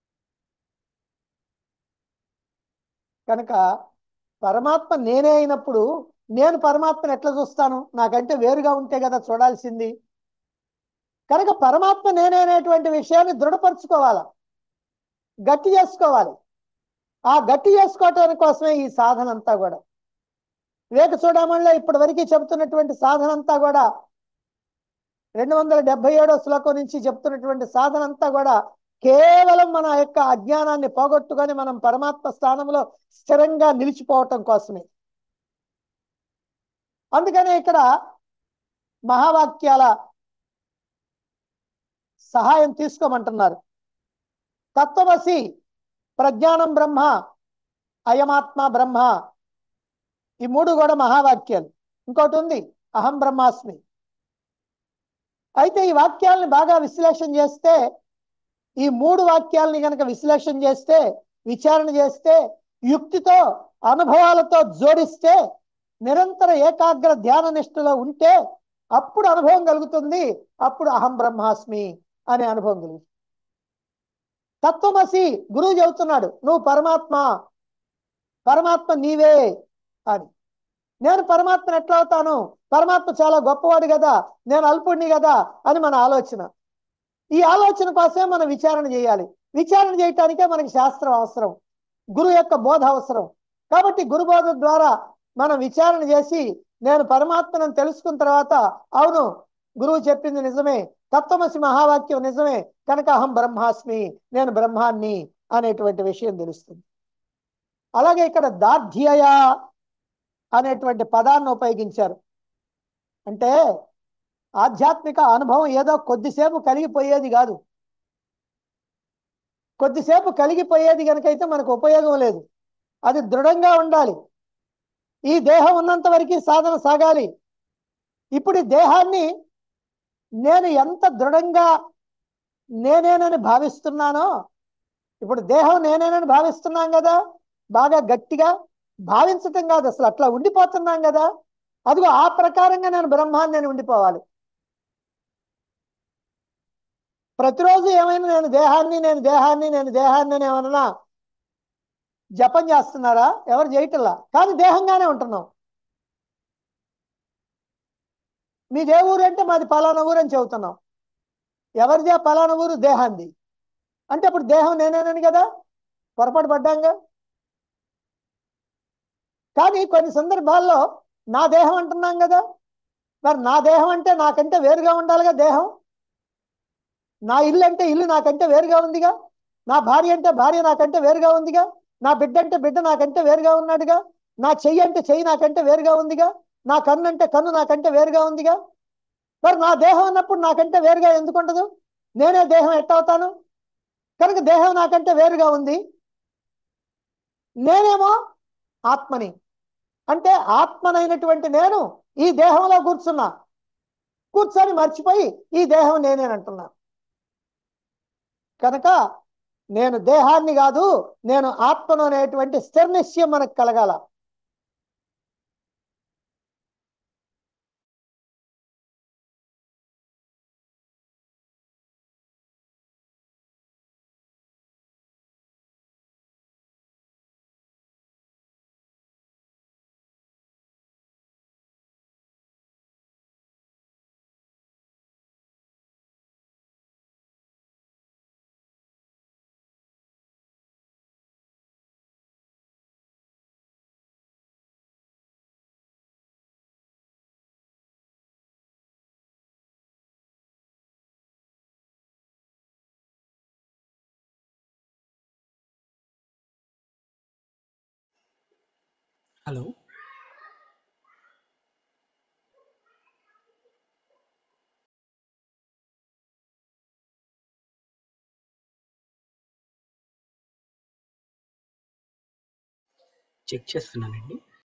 కనుక పరమాత్మ నేనే అయినప్పుడు నేను పరమాత్మను ఎట్లా చూస్తాను నాకంటే వేరుగా ఉంటే కదా చూడాల్సింది కనుక పరమాత్మ నేనే అనేటువంటి విషయాన్ని దృఢపరచుకోవాలా గట్టి చేసుకోవాలి ఆ గట్టి చేసుకోవటం కోసమే ఈ సాధన అంతా కూడా వివేక చూడమణిలో ఇప్పటి వరకు చెబుతున్నటువంటి సాధన అంతా కూడా రెండు వందల డెబ్బై ఏడో శ్లోకం నుంచి చెప్తున్నటువంటి సాధన అంతా కూడా కేవలం మన యొక్క అజ్ఞానాన్ని పోగొట్టుకొని మనం పరమాత్మ స్థానంలో స్థిరంగా నిలిచిపోవటం కోసమే అందుకనే ఇక్కడ మహావాక్యాల సహాయం తీసుకోమంటున్నారు తత్వమసి ప్రజ్ఞానం బ్రహ్మ అయమాత్మ బ్రహ్మ ఈ మూడు కూడా మహావాక్యాలు ఇంకోటి ఉంది అహం బ్రహ్మాస్మి అయితే ఈ వాక్యాలని బాగా విశ్లేషణ చేస్తే ఈ మూడు వాక్యాలని కనుక విశ్లేషణ చేస్తే విచారణ చేస్తే యుక్తితో అనుభవాలతో జోడిస్తే నిరంతర ఏకాగ్ర ధ్యాన నిష్ఠలో ఉంటే అప్పుడు అనుభవం కలుగుతుంది అప్పుడు అహం బ్రహ్మాస్మి అనే అనుభవం కలుగుతుంది తత్వమసి గురువు చెబుతున్నాడు నువ్వు పరమాత్మ పరమాత్మ నీవే అని నేను పరమాత్మను ఎట్లా అవుతాను పరమాత్మ చాలా గొప్పవాడు కదా నేను అల్పుడిని కదా అని మన ఆలోచన ఈ ఆలోచన కోసమే మనం విచారణ చేయాలి విచారణ చేయటానికే మనకి శాస్త్రం అవసరం గురు యొక్క బోధ అవసరం కాబట్టి గురు బోధ ద్వారా మనం విచారణ చేసి నేను పరమాత్మను తెలుసుకున్న తర్వాత అవును గురువు చెప్పింది నిజమే తత్వమసి మహావాక్యం నిజమే కనుక అహం బ్రహ్మాస్మి నేను బ్రహ్మాన్ని అనేటువంటి విషయం తెలుస్తుంది అలాగే ఇక్కడ దార్ఢ్యయ అనేటువంటి పదాన్ని ఉపయోగించారు అంటే ఆధ్యాత్మిక అనుభవం ఏదో కొద్దిసేపు కలిగిపోయేది కాదు కొద్దిసేపు కలిగిపోయేది కనుకైతే మనకు ఉపయోగం లేదు అది దృఢంగా ఉండాలి ఈ దేహం ఉన్నంత వరకు సాధన సాగాలి ఇప్పుడు ఈ దేహాన్ని నేను ఎంత దృఢంగా నేనేనని భావిస్తున్నానో ఇప్పుడు దేహం నేనేనని భావిస్తున్నాం కదా బాగా గట్టిగా భావించటం కాదు అసలు అట్లా ఉండిపోతున్నాం కదా అదిగో ఆ ప్రకారంగా నేను బ్రహ్మాన్ని నేను ఉండిపోవాలి ప్రతిరోజు ఏమైనా నేను దేహాన్ని నేను దేహాన్ని నేను దేహాన్ని అని ఏమన్నా జపం చేస్తున్నారా ఎవరు చేయటంలా కానీ దేహంగానే ఉంటున్నాం మీది ఏ ఊరు అంటే మాది పలానా ఊరు అని చెబుతున్నాం ఎవరిదే పలానా ఊరు దేహాంది అంటే అప్పుడు దేహం నేనేనని కదా పొరపాటు పడ్డాంగా కానీ కొన్ని సందర్భాల్లో నా దేహం అంటున్నాం కదా మరి నా దేహం అంటే నాకంటే వేరుగా ఉండాలిగా దేహం నా ఇల్లు అంటే ఇల్లు నాకంటే వేరుగా ఉందిగా నా భార్య అంటే భార్య నాకంటే వేరుగా ఉందిగా నా బిడ్డ అంటే బిడ్డ నాకంటే వేరుగా ఉన్నాడుగా నా చెయ్యి అంటే చెయ్యి నాకంటే వేరుగా ఉందిగా నా కన్ను అంటే కన్ను నాకంటే వేరుగా ఉందిగా మరి నా దేహం అన్నప్పుడు నాకంటే వేరుగా ఎందుకు ఉండదు నేనే దేహం ఎట్టవుతాను కనుక దేహం నాకంటే వేరుగా ఉంది నేనేమో ఆత్మని అంటే ఆత్మనైనటువంటి నేను ఈ దేహంలో కూర్చున్నా కూర్చొని మర్చిపోయి ఈ దేహం నేనేనంటున్నా కనుక నేను దేహాన్ని కాదు నేను ఆత్మను అనేటువంటి స్థిర నిశ్చయం మనకు కలగాల హలో చెక్ చేస్తున్నానండి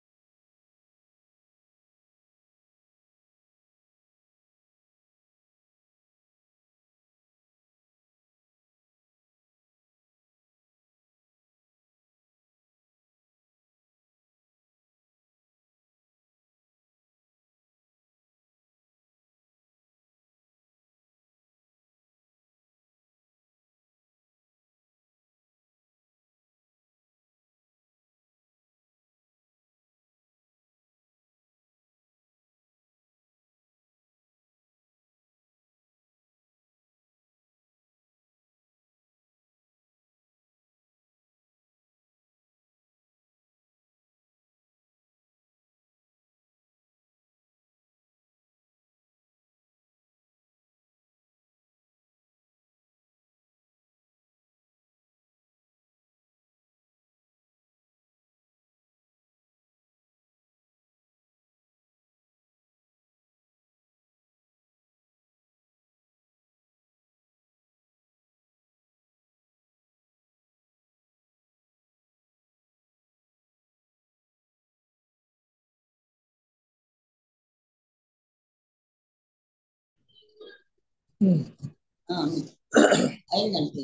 అయిందండి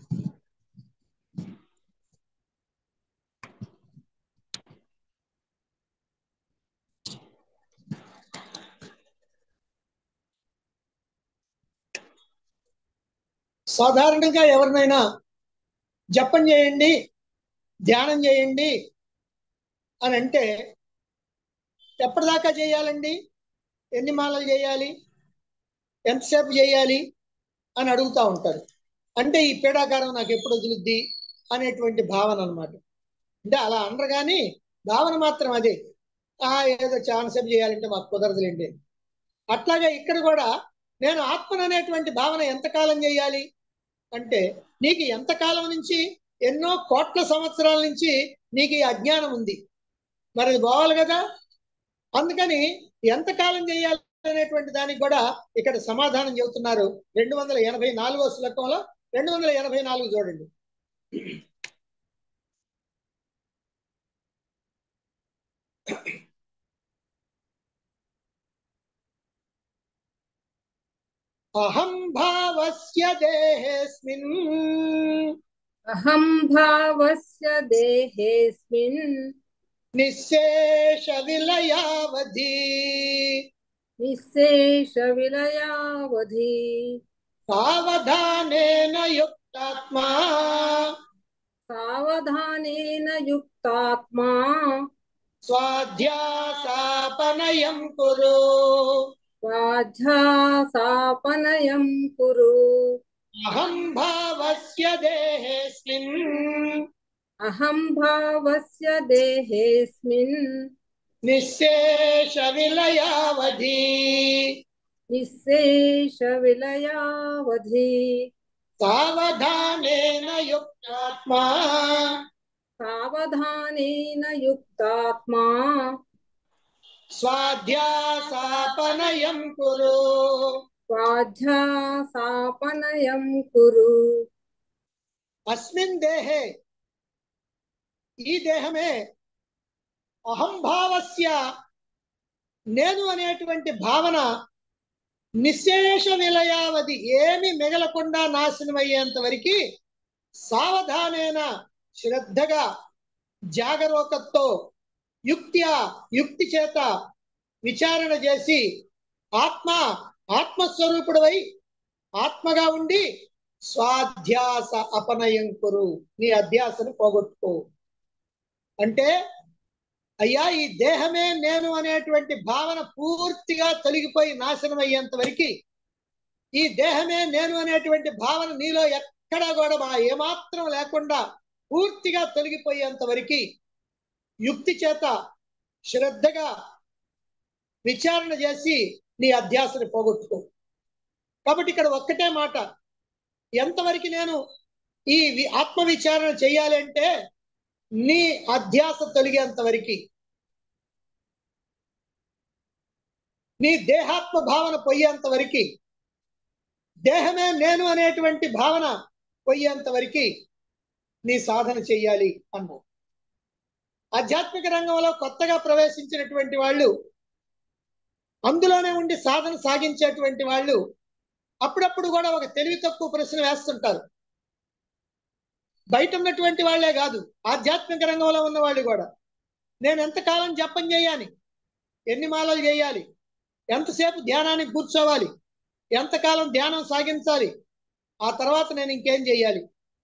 సాధారణంగా ఎవరినైనా జపం చేయండి ధ్యానం చేయండి అని అంటే ఎప్పటిదాకా చేయాలండి ఎన్ని మాలలు చేయాలి ఎంతసేపు చేయాలి అని అడుగుతా ఉంటారు అంటే ఈ పీడాకారం నాకు ఎప్పుడు వదులుద్ది అనేటువంటి భావన అన్నమాట అంటే అలా అనరు కానీ భావన మాత్రం అదే ఆ ఏదో చాలాసేపు చేయాలంటే మాకు కుదరదులేండి అట్లాగే ఇక్కడ కూడా నేను ఆత్మను అనేటువంటి భావన ఎంతకాలం చేయాలి అంటే నీకు ఎంతకాలం నుంచి ఎన్నో కోట్ల సంవత్సరాల నుంచి నీకు ఈ అజ్ఞానం ఉంది మరి అది పోవాలి కదా అందుకని ఎంతకాలం చేయాలి అనేటువంటి దానికి కూడా ఇక్కడ సమాధానం చెబుతున్నారు రెండు వందల ఎనభై నాలుగో శ్లోకంలో రెండు వందల ఎనభై నాలుగు చూడండి అహం భావస్య దేహేస్మిన్ అహం భావస్య దేహేస్మిన్ నిశేష విలయావధి నిశేష విలయావధి సావధానేన యుక్తాత్మా సావధానేన యుక్తాత్మా స్వాధ్యాసాపనయం కురు స్వాధ్యాసాపనయం కురు అహం భావస్య దేహేస్మిన్ అహం భావస్య దేహేస్మిన్ నిశేష విలయావధి నిశేష విలయావధి సావధానేన యుక్తాత్మా సావధానేన యుక్తాత్మా స్వాధ్యాసాపనయం కురు స్వాధ్యాసాపనయం కురు అస్మిన్ దేహే ఈ దేహమే అహంభావస్య నేను అనేటువంటి భావన నిశేష విలయావధి ఏమి మిగలకుండా నాశనమయ్యేంత వరకు సావధానేన శ్రద్ధగా జాగరూకతో యుక్త్యా యుక్తి చేత విచారణ చేసి ఆత్మ ఆత్మస్వరూపుడవై ఆత్మగా ఉండి స్వాధ్యాస అపనయం కురు నీ అధ్యాసను పోగొట్టుకో అంటే అయ్యా ఈ దేహమే నేను అనేటువంటి భావన పూర్తిగా తొలగిపోయి నాశనం అయ్యేంత వరకు ఈ దేహమే నేను అనేటువంటి భావన నీలో ఎక్కడా కూడా మా ఏమాత్రం లేకుండా పూర్తిగా తొలగిపోయేంత వరకు యుక్తి చేత శ్రద్ధగా విచారణ చేసి నీ అధ్యాసని పోగొట్టుకో కాబట్టి ఇక్కడ ఒక్కటే మాట ఎంతవరకు నేను ఈ వి- ఆత్మ విచారణ చేయాలి అంటే నీ అధ్యాస తొలగేంత వరకు నీ దేహాత్మ భావన పోయేంత వరకు దేహమే నేను అనేటువంటి భావన పోయేంత వరకు నీ సాధన చెయ్యాలి అన్నావు ఆధ్యాత్మిక రంగంలో కొత్తగా ప్రవేశించినటువంటి వాళ్ళు అందులోనే ఉండి సాధన సాగించేటువంటి వాళ్ళు అప్పుడప్పుడు కూడా ఒక తెలివి తక్కువ ప్రశ్న వేస్తుంటారు బయట ఉన్నటువంటి వాళ్ళే కాదు ఆధ్యాత్మిక రంగంలో ఉన్న వాళ్ళు కూడా నేను ఎంతకాలం జపం చేయాలి ఎన్ని మాలలు చేయాలి ఎంతసేపు ధ్యానానికి కూర్చోవాలి ఎంతకాలం ధ్యానం సాగించాలి ఆ తర్వాత నేను ఇంకేం చేయాలి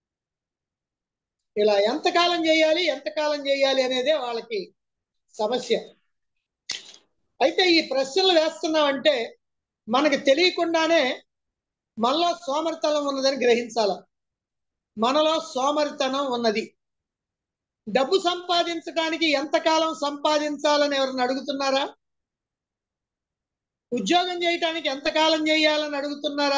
ఇలా ఎంతకాలం చేయాలి ఎంతకాలం చేయాలి అనేదే వాళ్ళకి సమస్య అయితే ఈ ప్రశ్నలు వేస్తున్నామంటే మనకి తెలియకుండానే మనలో సోమరితనం ఉన్నదని గ్రహించాల మనలో సోమరితనం ఉన్నది డబ్బు సంపాదించడానికి ఎంతకాలం సంపాదించాలని ఎవరిని అడుగుతున్నారా ఉద్యోగం చేయటానికి ఎంతకాలం చేయాలని అడుగుతున్నారా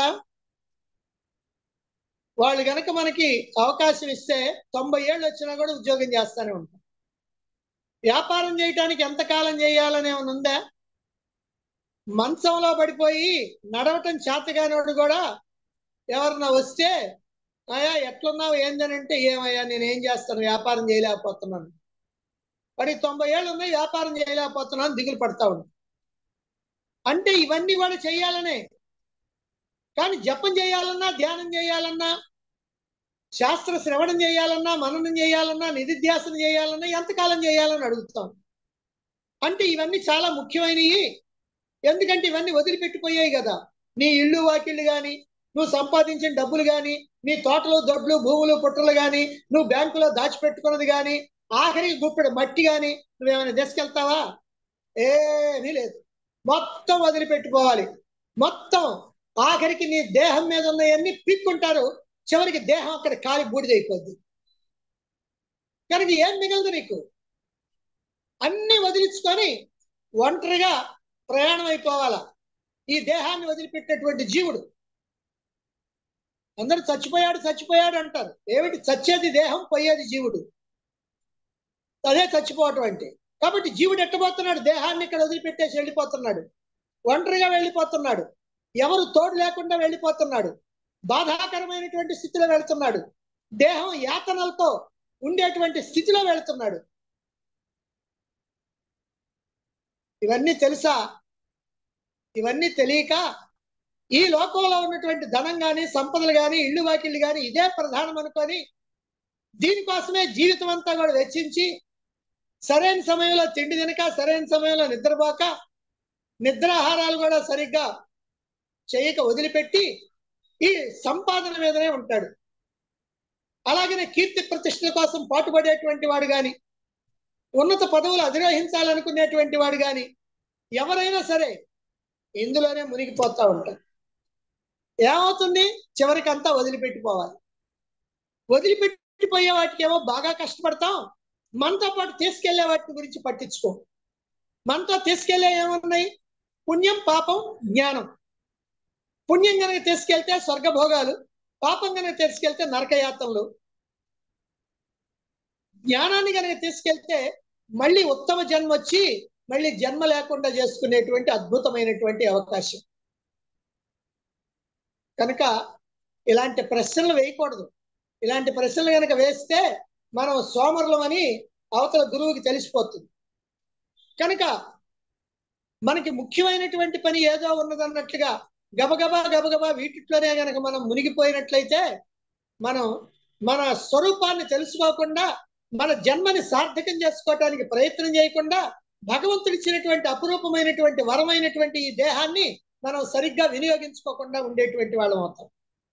వాళ్ళు గనక మనకి అవకాశం ఇస్తే తొంభై ఏళ్ళు వచ్చినా కూడా ఉద్యోగం చేస్తానే ఉంటాం వ్యాపారం చేయటానికి ఎంతకాలం చేయాలని ఏమైనా ఉందా మంచంలో పడిపోయి నడవటం చేతగానోడు కూడా ఎవరన్నా వస్తే అయ్యా ఎట్లున్నావు ఏందనంటే ఏమయ్యా నేను ఏం చేస్తాను వ్యాపారం చేయలేకపోతున్నాను మరి తొంభై ఏళ్ళు ఉన్నాయి వ్యాపారం చేయలేకపోతున్నాను దిగులు పడతా ఉంది అంటే ఇవన్నీ కూడా చేయాలనే కానీ జపం చేయాలన్నా ధ్యానం చేయాలన్నా శాస్త్ర శ్రవణం చేయాలన్నా మననం చేయాలన్నా నిధిధ్యాసన చేయాలన్నా ఎంతకాలం చేయాలని అడుగుతాం అంటే ఇవన్నీ చాలా ముఖ్యమైనవి ఎందుకంటే ఇవన్నీ వదిలిపెట్టిపోయాయి కదా నీ ఇళ్ళు వాకిళ్ళు కానీ నువ్వు సంపాదించిన డబ్బులు కానీ నీ తోటలో దొడ్లు భూములు పుట్టలు కానీ నువ్వు బ్యాంకులో దాచిపెట్టుకున్నది కానీ ఆఖరికి గుప్పెడు మట్టి కానీ నువ్వేమైనా తీసుకెళ్తావా ఏమీ లేదు మొత్తం వదిలిపెట్టుకోవాలి మొత్తం ఆఖరికి నీ దేహం మీద ఉన్నవన్నీ పిక్కుంటారు చివరికి దేహం అక్కడ కాలి బూడిదైపోద్ది కనుక ఏం మిగలదు నీకు అన్ని వదిలించుకొని ఒంటరిగా ప్రయాణం అయిపోవాలా ఈ దేహాన్ని వదిలిపెట్టినటువంటి జీవుడు అందరు చచ్చిపోయాడు చచ్చిపోయాడు అంటారు ఏమిటి చచ్చేది దేహం పోయేది జీవుడు అదే చచ్చిపోవటం అంటే కాబట్టి జీవుడు ఎట్టబోతున్నాడు దేహాన్ని ఇక్కడ వదిలిపెట్టేసి వెళ్ళిపోతున్నాడు ఒంటరిగా వెళ్ళిపోతున్నాడు ఎవరు తోడు లేకుండా వెళ్ళిపోతున్నాడు బాధాకరమైనటువంటి స్థితిలో వెళ్తున్నాడు దేహం యాతనలతో ఉండేటువంటి స్థితిలో వెళ్తున్నాడు ఇవన్నీ తెలుసా ఇవన్నీ తెలియక ఈ లోకంలో ఉన్నటువంటి ధనం గాని సంపదలు గాని ఇళ్ళు వాకిళ్ళు గాని ఇదే ప్రధానం అనుకొని దీనికోసమే జీవితం అంతా కూడా వెచ్చించి సరైన సమయంలో తిండి తినక సరైన సమయంలో నిద్రపోక నిద్రాహారాలు కూడా సరిగ్గా చేయక వదిలిపెట్టి ఈ సంపాదన మీదనే ఉంటాడు అలాగనే కీర్తి ప్రతిష్టల కోసం పాటుపడేటువంటి వాడు గాని ఉన్నత పదవులు అధిరోహించాలనుకునేటువంటి వాడు గాని ఎవరైనా సరే ఇందులోనే మునిగిపోతా ఉంటారు ఏమవుతుంది చివరికి అంతా వదిలిపెట్టిపోవాలి వదిలిపెట్టిపోయే వాటికి ఏమో బాగా కష్టపడతాం మనతో పాటు తీసుకెళ్లే వాటి గురించి పట్టించుకో మనతో తీసుకెళ్లే ఏమున్నాయి పుణ్యం పాపం జ్ఞానం పుణ్యం కనుక తీసుకెళ్తే స్వర్గభోగాలు పాపం కనుక తీసుకెళ్తే నరకయాత్రలు జ్ఞానాన్ని కనుక తీసుకెళ్తే మళ్ళీ ఉత్తమ జన్మ వచ్చి మళ్ళీ జన్మ లేకుండా చేసుకునేటువంటి అద్భుతమైనటువంటి అవకాశం కనుక ఇలాంటి ప్రశ్నలు వేయకూడదు ఇలాంటి ప్రశ్నలు కనుక వేస్తే మనం సోమరులం అని అవతల గురువుకి తెలిసిపోతుంది కనుక మనకి ముఖ్యమైనటువంటి పని ఏదో ఉన్నదన్నట్లుగా గబగబా గబగబా వీటిలోనే గనక మనం మునిగిపోయినట్లయితే మనం మన స్వరూపాన్ని తెలుసుకోకుండా మన జన్మని సార్థకం చేసుకోవటానికి ప్రయత్నం చేయకుండా భగవంతుడు ఇచ్చినటువంటి అపురూపమైనటువంటి వరమైనటువంటి ఈ దేహాన్ని మనం సరిగ్గా వినియోగించుకోకుండా ఉండేటువంటి వాళ్ళం అవుతాం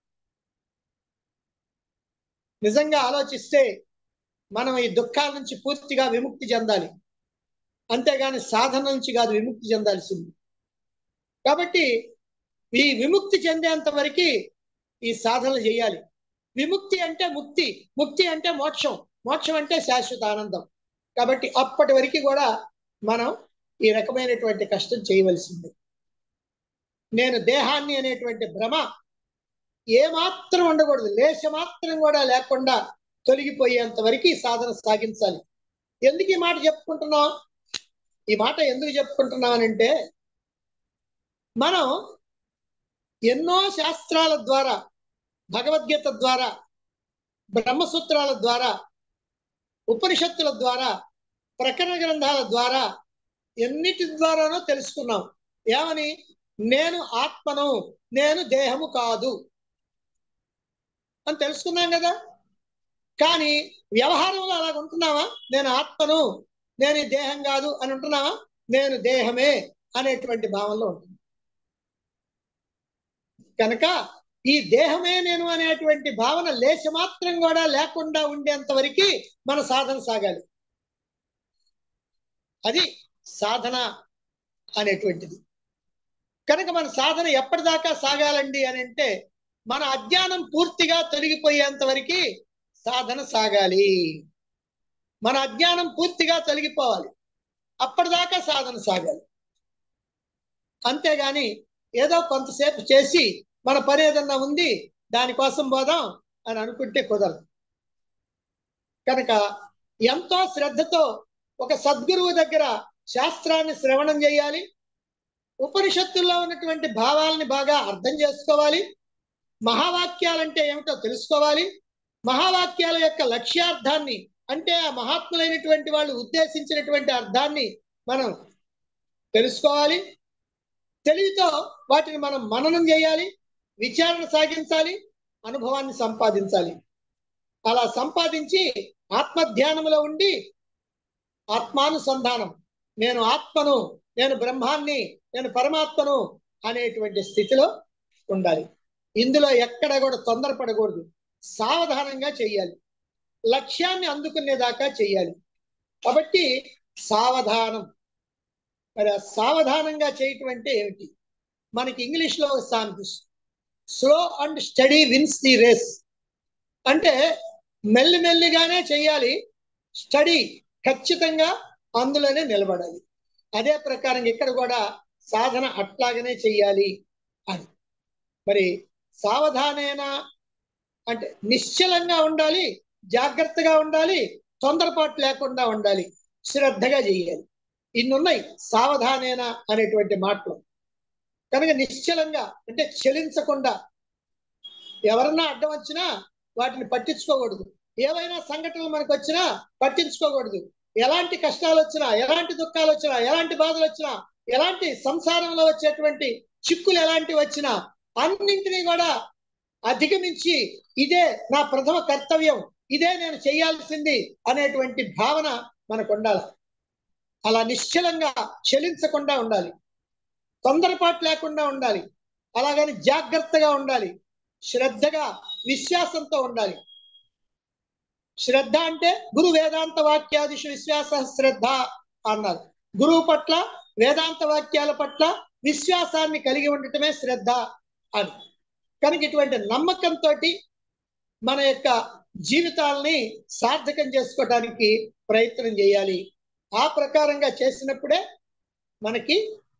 నిజంగా ఆలోచిస్తే మనం ఈ దుఃఖాల నుంచి పూర్తిగా విముక్తి చెందాలి అంతేగాని సాధన నుంచి కాదు విముక్తి చెందాల్సింది కాబట్టి ఈ విముక్తి చెందేంత వరకు ఈ సాధనలు చేయాలి విముక్తి అంటే ముక్తి ముక్తి అంటే మోక్షం మోక్షం అంటే శాశ్వత ఆనందం కాబట్టి అప్పటి వరకు కూడా మనం ఈ రకమైనటువంటి కష్టం చేయవలసింది నేను దేహాన్ని అనేటువంటి భ్రమ ఏమాత్రం ఉండకూడదు లేశ మాత్రం కూడా లేకుండా తొలగిపోయేంత వరకు ఈ సాధన సాగించాలి ఎందుకు ఈ మాట చెప్పుకుంటున్నాం ఈ మాట ఎందుకు చెప్పుకుంటున్నామనంటే మనం ఎన్నో శాస్త్రాల ద్వారా భగవద్గీత ద్వారా బ్రహ్మసూత్రాల ద్వారా ఉపనిషత్తుల ద్వారా ప్రకరణ గ్రంథాల ద్వారా ఎన్నిటి ద్వారానో తెలుసుకున్నాం ఏమని నేను ఆత్మను నేను దేహము కాదు అని తెలుసుకున్నాం కదా కానీ వ్యవహారంలో అలాగ ఉంటున్నావా నేను ఆత్మను నేను ఈ దేహం కాదు అని ఉంటున్నావా నేను దేహమే అనేటువంటి భావంలో ఉంటుంది కనుక ఈ దేహమే నేను అనేటువంటి భావన లేశ మాత్రం కూడా లేకుండా ఉండేంత వరకు మన సాధన సాగాలి అది సాధన అనేటువంటిది కనుక మన సాధన ఎప్పటిదాకా సాగాలండి అని అంటే మన అజ్ఞానం పూర్తిగా తొలగిపోయేంత వరకు సాధన సాగాలి మన అజ్ఞానం పూర్తిగా తొలగిపోవాలి అప్పటిదాకా సాధన సాగాలి అంతేగాని ఏదో కొంతసేపు చేసి మన పని ఏదన్నా ఉంది దానికోసం పోదాం అని అనుకుంటే కుదరదు కనుక ఎంతో శ్రద్ధతో ఒక సద్గురువు దగ్గర శాస్త్రాన్ని శ్రవణం చేయాలి ఉపనిషత్తుల్లో ఉన్నటువంటి భావాలని బాగా అర్థం చేసుకోవాలి మహావాక్యాలంటే ఏమిటో తెలుసుకోవాలి మహావాక్యాల యొక్క లక్ష్యార్థాన్ని అంటే ఆ మహాత్ములైనటువంటి వాళ్ళు ఉద్దేశించినటువంటి అర్థాన్ని మనం తెలుసుకోవాలి తెలివితో వాటిని మనం మననం చేయాలి విచారణ సాగించాలి అనుభవాన్ని సంపాదించాలి అలా సంపాదించి ఆత్మధ్యానములో ఉండి ఆత్మానుసంధానం నేను ఆత్మను నేను బ్రహ్మాన్ని నేను పరమాత్మను అనేటువంటి స్థితిలో ఉండాలి ఇందులో ఎక్కడ కూడా తొందరపడకూడదు సావధానంగా చెయ్యాలి లక్ష్యాన్ని అందుకునేదాకా చెయ్యాలి కాబట్టి సావధానం మరి ఆ సావధానంగా చేయటం అంటే ఏమిటి మనకి ఇంగ్లీష్ లో ఒక సామెత slow and steady wins the race అంటే మెల్లిమెల్లిగానే చెయ్యాలి స్టడీ ఖచ్చితంగా అందులోనే నిలబడాలి అదే ప్రకారం ఇక్కడ కూడా సాధన అట్లాగనే చెయ్యాలి అని మరి సావధానేన అంటే నిశ్చలంగా ఉండాలి జాగ్రత్తగా ఉండాలి తొందరపాటు లేకుండా ఉండాలి శ్రద్ధగా చెయ్యాలి ఇన్నున్నాయి సావధానేన అనేటువంటి మాటలు కనుక నిశ్చలంగా అంటే చలించకుండా ఎవరన్నా అడ్డం వచ్చినా వాటిని పట్టించుకోకూడదు ఏవైనా సంఘటనలు మనకు వచ్చినా పట్టించుకోకూడదు ఎలాంటి కష్టాలు వచ్చినా ఎలాంటి దుఃఖాలు వచ్చినా ఎలాంటి బాధలు వచ్చినా ఎలాంటి సంసారంలో వచ్చేటువంటి చిక్కులు ఎలాంటివి వచ్చినా అన్నింటినీ కూడా అధిగమించి ఇదే నా ప్రథమ కర్తవ్యం ఇదే నేను చేయాల్సింది అనేటువంటి భావన మనకు ఉండాలి అలా నిశ్చలంగా చలించకుండా ఉండాలి తొందరపాటు లేకుండా ఉండాలి అలాగని జాగ్రత్తగా ఉండాలి శ్రద్ధగా విశ్వాసంతో ఉండాలి శ్రద్ధ అంటే గురు వేదాంత వాక్యాదిషు విశ్వాస శ్రద్ధ అన్నారు గురువు పట్ల వేదాంత వాక్యాల పట్ల విశ్వాసాన్ని కలిగి ఉండటమే శ్రద్ధ అని కనుక ఇటువంటి నమ్మకంతో మన యొక్క జీవితాలని సార్థకం చేసుకోవడానికి ప్రయత్నం చేయాలి ఆ ప్రకారంగా చేసినప్పుడే మనకి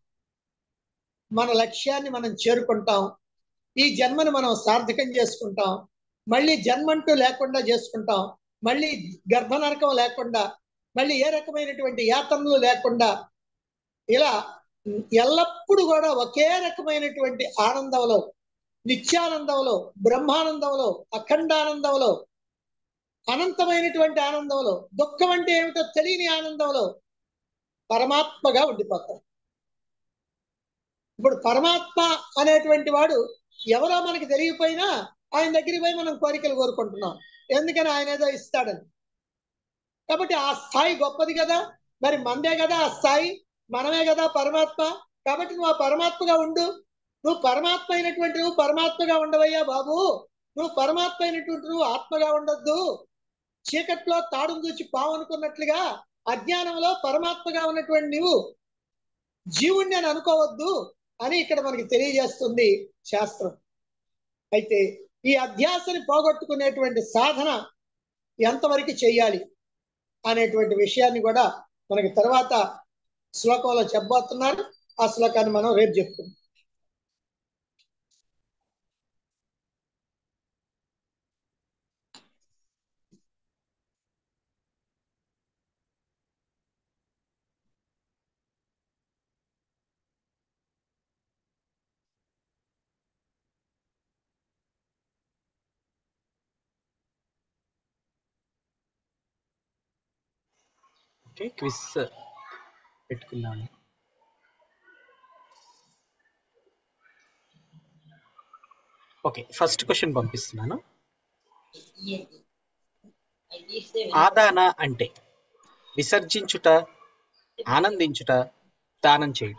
మన లక్ష్యాన్ని మనం చేరుకుంటాం ఈ జన్మను మనం సార్థకం చేసుకుంటాం మళ్ళీ జన్మంటూ లేకుండా చేసుకుంటాం మళ్ళీ గర్భనరకం లేకుండా మళ్ళీ ఏ రకమైనటువంటి యాతనలు లేకుండా ఇలా ఎల్లప్పుడూ కూడా ఒకే రకమైనటువంటి ఆనందంలో నిత్యానందంలో బ్రహ్మానందంలో అఖండానందంలో అనంతమైనటువంటి ఆనందంలో దుఃఖం అంటే ఏమిటో తెలియని ఆనందంలో పరమాత్మగా ఉండిపోతాం ఇప్పుడు పరమాత్మ అనేటువంటి వాడు ఎవరో మనకి తెలియపోయినా ఆయన దగ్గరికి పోయి మనం కోరికలు కోరుకుంటున్నాం ఎందుకని ఆయన ఏదో ఇస్తాడని కాబట్టి ఆ స్థాయి గొప్పది కదా మరి మందే కదా ఆ స్థాయి మనమే కదా పరమాత్మ కాబట్టి నువ్వు ఆ పరమాత్మగా ఉండు నువ్వు పరమాత్మ అయినటువంటి నువ్వు పరమాత్మగా ఉండవయ్యా బాబు నువ్వు పరమాత్మ అయినటువంటి నువ్వు ఆత్మగా ఉండొద్దు చీకట్లో తాడును చూచి పావు అనుకున్నట్లుగా అజ్ఞానంలో పరమాత్మగా ఉన్నటువంటి నువ్వు జీవుణ్ణి అని అనుకోవద్దు అని ఇక్కడ మనకి తెలియజేస్తుంది శాస్త్రం అయితే ఈ అధ్యాసని పోగొట్టుకునేటువంటి సాధన ఎంతవరకు చెయ్యాలి అనేటువంటి విషయాన్ని కూడా మనకి తర్వాత శ్లోకంలో చెప్పబోతున్నారు ఆ శ్లోకాన్ని మనం రేపు చెప్తున్నాం ఓకే క్విజ్ పెట్టుకుందాం ఓకే ఫస్ట్ క్వశ్చన్ పంపిస్తున్నాను ఆదాన అంటే విసర్జించుట ఆనందించుట దానం చేయుట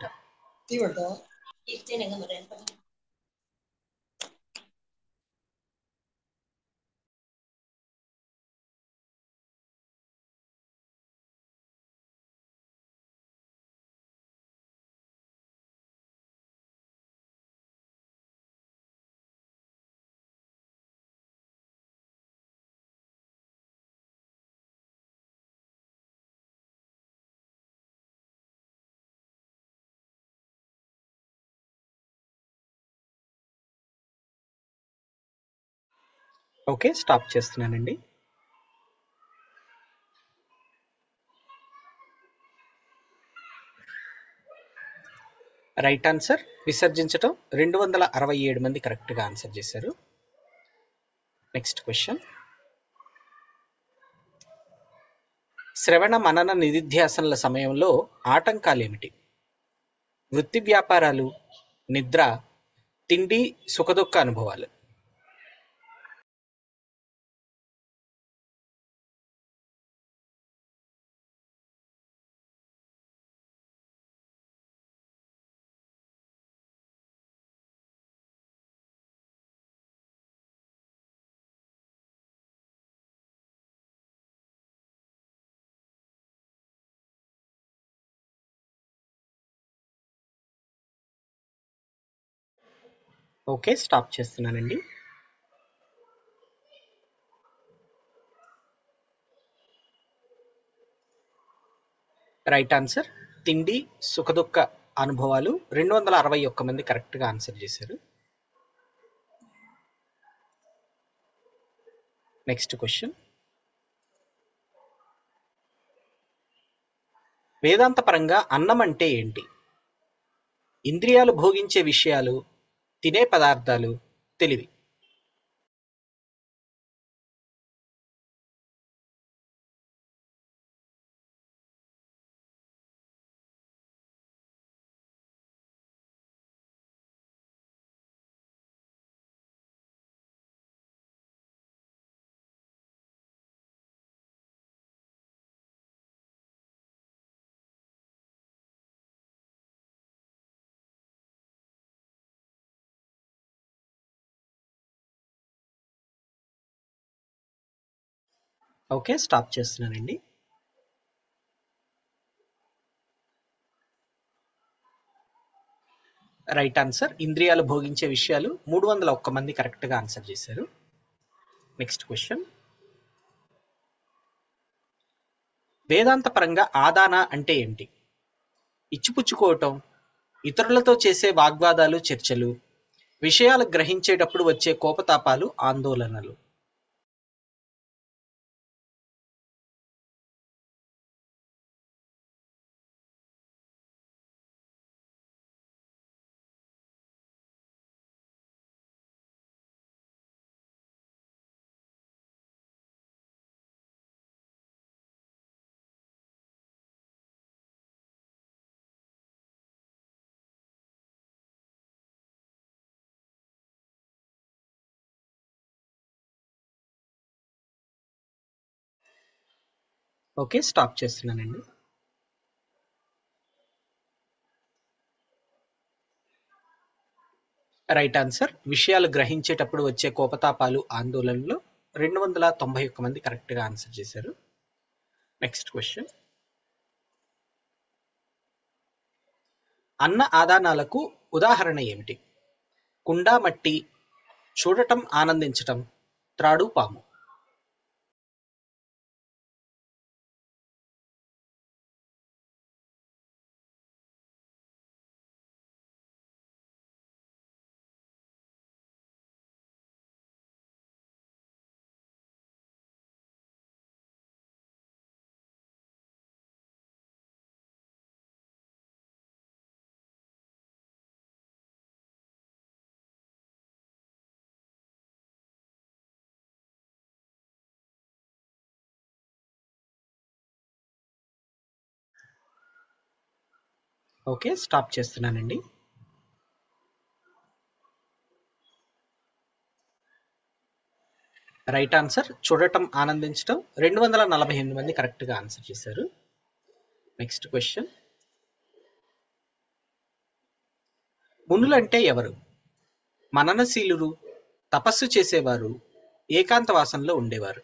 ఓకే స్టాప్ చేస్తున్నానండి రైట్ ఆన్సర్ విసర్జించటం రెండు వందల అరవై ఏడు మంది కరెక్ట్గా ఆన్సర్ చేశారు నెక్స్ట్ క్వశ్చన్ శ్రవణ మనన నిధిధ్యాసనల సమయంలో ఆటంకాలు ఏమిటి వృత్తి వ్యాపారాలు నిద్ర తిండి సుఖదుఖ అనుభవాలు ఓకే స్టాప్ చేస్తున్నానండి రైట్ ఆన్సర్ తిండి సుఖదుఖ అనుభవాలు రెండు వందల అరవై ఒక్క మంది కరెక్ట్గా ఆన్సర్ చేశారు నెక్స్ట్ క్వశ్చన్ వేదాంత పరంగా అన్నం అంటే ఏంటి ఇంద్రియాలు భోగించే విషయాలు తినే పదార్థాలు తెలివి ఓకే స్టాప్ చేస్తున్నానండి రైట్ ఆన్సర్ ఇంద్రియాలు భోగించే విషయాలు మూడు వందల ఒక్క మంది కరెక్ట్గా ఆన్సర్ చేశారు నెక్స్ట్ క్వశ్చన్ వేదాంత పరంగా ఆదాన అంటే ఏంటి ఇచ్చిపుచ్చుకోవటం ఇతరులతో చేసే వాగ్వాదాలు చర్చలు విషయాలు గ్రహించేటప్పుడు వచ్చే కోపతాపాలు ఆందోళనలు ఓకే స్టాప్ చేస్తున్నానండి రైట్ ఆన్సర్ విషయాలు గ్రహించేటప్పుడు వచ్చే కోపతాపాలు ఆందోళనలు రెండు వందల తొంభై ఒక్క మంది కరెక్ట్గా ఆన్సర్ చేశారు నెక్స్ట్ క్వశ్చన్ అన్న ఆదానాలకు ఉదాహరణ ఏమిటి కుండ మట్టి చూడటం ఆనందించటం త్రాడు పాము ఓకే స్టాప్ చేస్తున్నానండి రైట్ ఆన్సర్ చూడటం ఆనందించటం రెండు వందల నలభై ఎనిమిది మంది కరెక్ట్గా ఆన్సర్ చేశారు నెక్స్ట్ క్వశ్చన్ మునులంటే ఎవరు మననశీలురు తపస్సు చేసేవారు ఏకాంతవాసంలో ఉండేవారు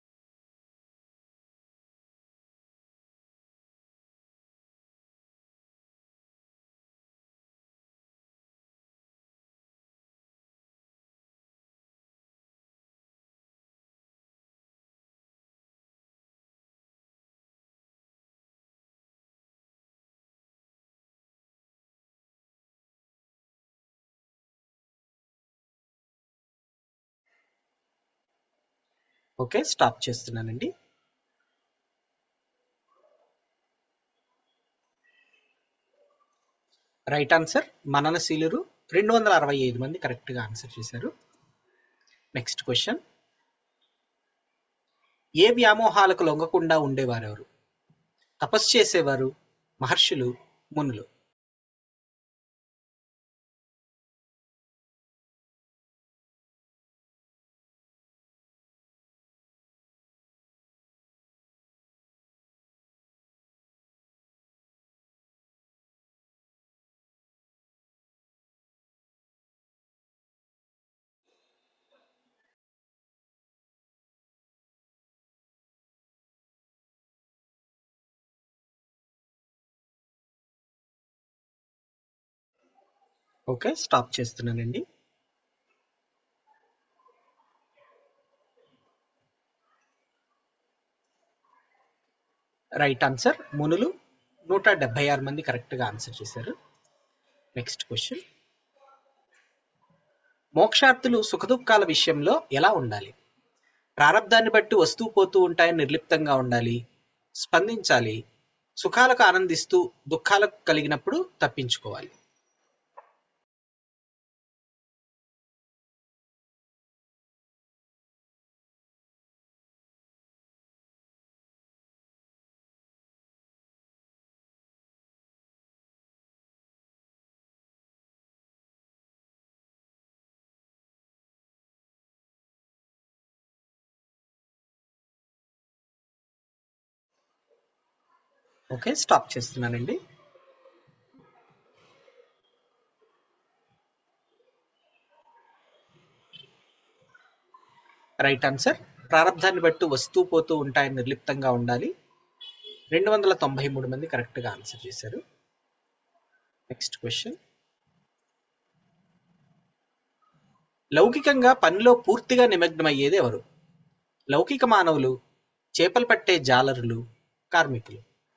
ఓకే స్టాప్ చేస్తున్నానండి రైట్ ఆన్సర్ మననశీలురు రెండు వందల అరవై ఐదు మంది కరెక్ట్గా ఆన్సర్ చేశారు నెక్స్ట్ క్వశ్చన్ ఏ వ్యామోహాలకు లొంగకుండా ఉండేవారెవరు తపస్సు చేసేవారు మహర్షులు మునులు ఓకే స్టాప్ చేస్తున్నానండి రైట్ ఆన్సర్ మునులు నూట డెబ్బై ఆరు మంది కరెక్ట్గా ఆన్సర్ చేశారు నెక్స్ట్ క్వశ్చన్ మోక్షార్థులు సుఖదుఖాల విషయంలో ఎలా ఉండాలి ప్రారంధాన్ని బట్టి వస్తూ పోతూ ఉంటాయని నిర్లిప్తంగా ఉండాలి స్పందించాలి సుఖాలకు ఆనందిస్తూ దుఃఖాలకు కలిగినప్పుడు తప్పించుకోవాలి ఓకే స్టాప్ చేస్తున్నానండి రైట్ ఆన్సర్ ప్రారంధాన్ని బట్టి వస్తూ పోతూ ఉంటాయని నిర్లిప్తంగా ఉండాలి రెండు వందల తొంభై మూడు మంది కరెక్ట్గా ఆన్సర్ చేశారు నెక్స్ట్ క్వశ్చన్ లౌకికంగా పనిలో పూర్తిగా నిమగ్నమయ్యేది ఎవరు లౌకిక మానవులు చేపలు పట్టే జాలరులు కార్మికులు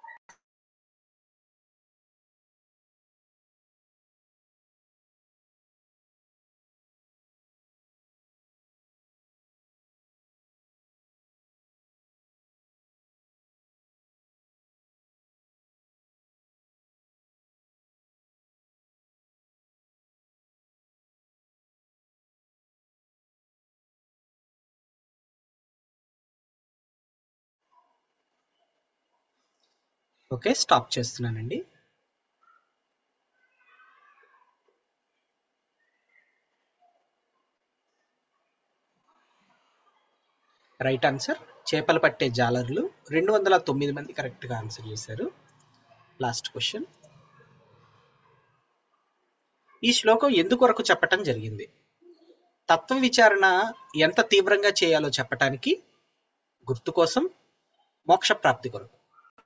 ఓకే స్టాప్ చేస్తున్నానండి రైట్ ఆన్సర్ చేపలు పట్టే జాలర్లు రెండు వందల తొమ్మిది మంది కరెక్ట్గా ఆన్సర్ చేశారు లాస్ట్ క్వశ్చన్ ఈ శ్లోకం ఎందుకొరకు చెప్పటం జరిగింది తత్వ విచారణ ఎంత తీవ్రంగా చేయాలో చెప్పటానికి గుర్తు కోసం మోక్ష ప్రాప్తి కొరకు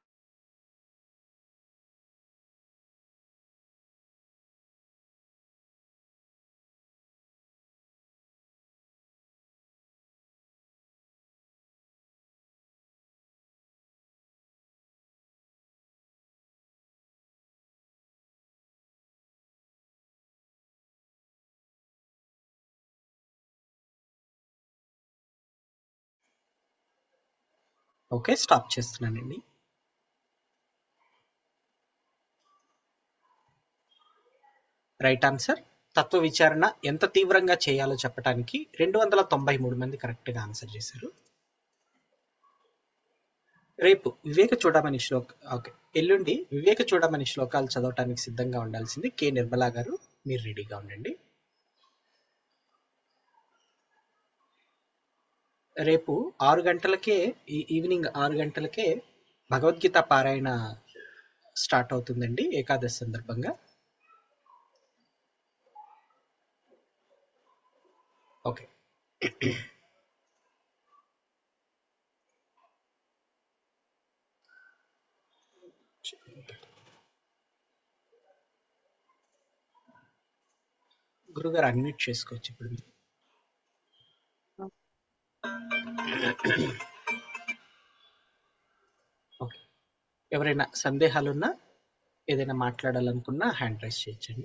ఓకే స్టాప్ చేస్తున్నానండి రైట్ ఆన్సర్ తత్వ విచారణ ఎంత తీవ్రంగా చేయాలో చెప్పడానికి రెండు వందల తొంభై మూడు మంది కరెక్ట్గా ఆన్సర్ చేశారు రేపు వివేక చూడమని శ్లోక ఓకే ఎల్లుండి వివేక చూడమని శ్లోకాలు చదవటానికి సిద్ధంగా ఉండాల్సింది కె నిర్మలా గారు మీరు రెడీగా ఉండండి రేపు ఆరు గంటలకే ఈ ఈవినింగ్ ఆరు గంటలకే భగవద్గీత పారాయణ స్టార్ట్ అవుతుందండి ఏకాదశి సందర్భంగా ఓకే గురుగారు అన్మ్యూట్ చేసుకోవచ్చు ఇప్పుడు మీరు. ఓకే ఎవరైనా సందేహాలున్నా ఏదైనా మాట్లాడాలనుకున్నా హ్యాండ్ రైస్ చేయొచ్చండి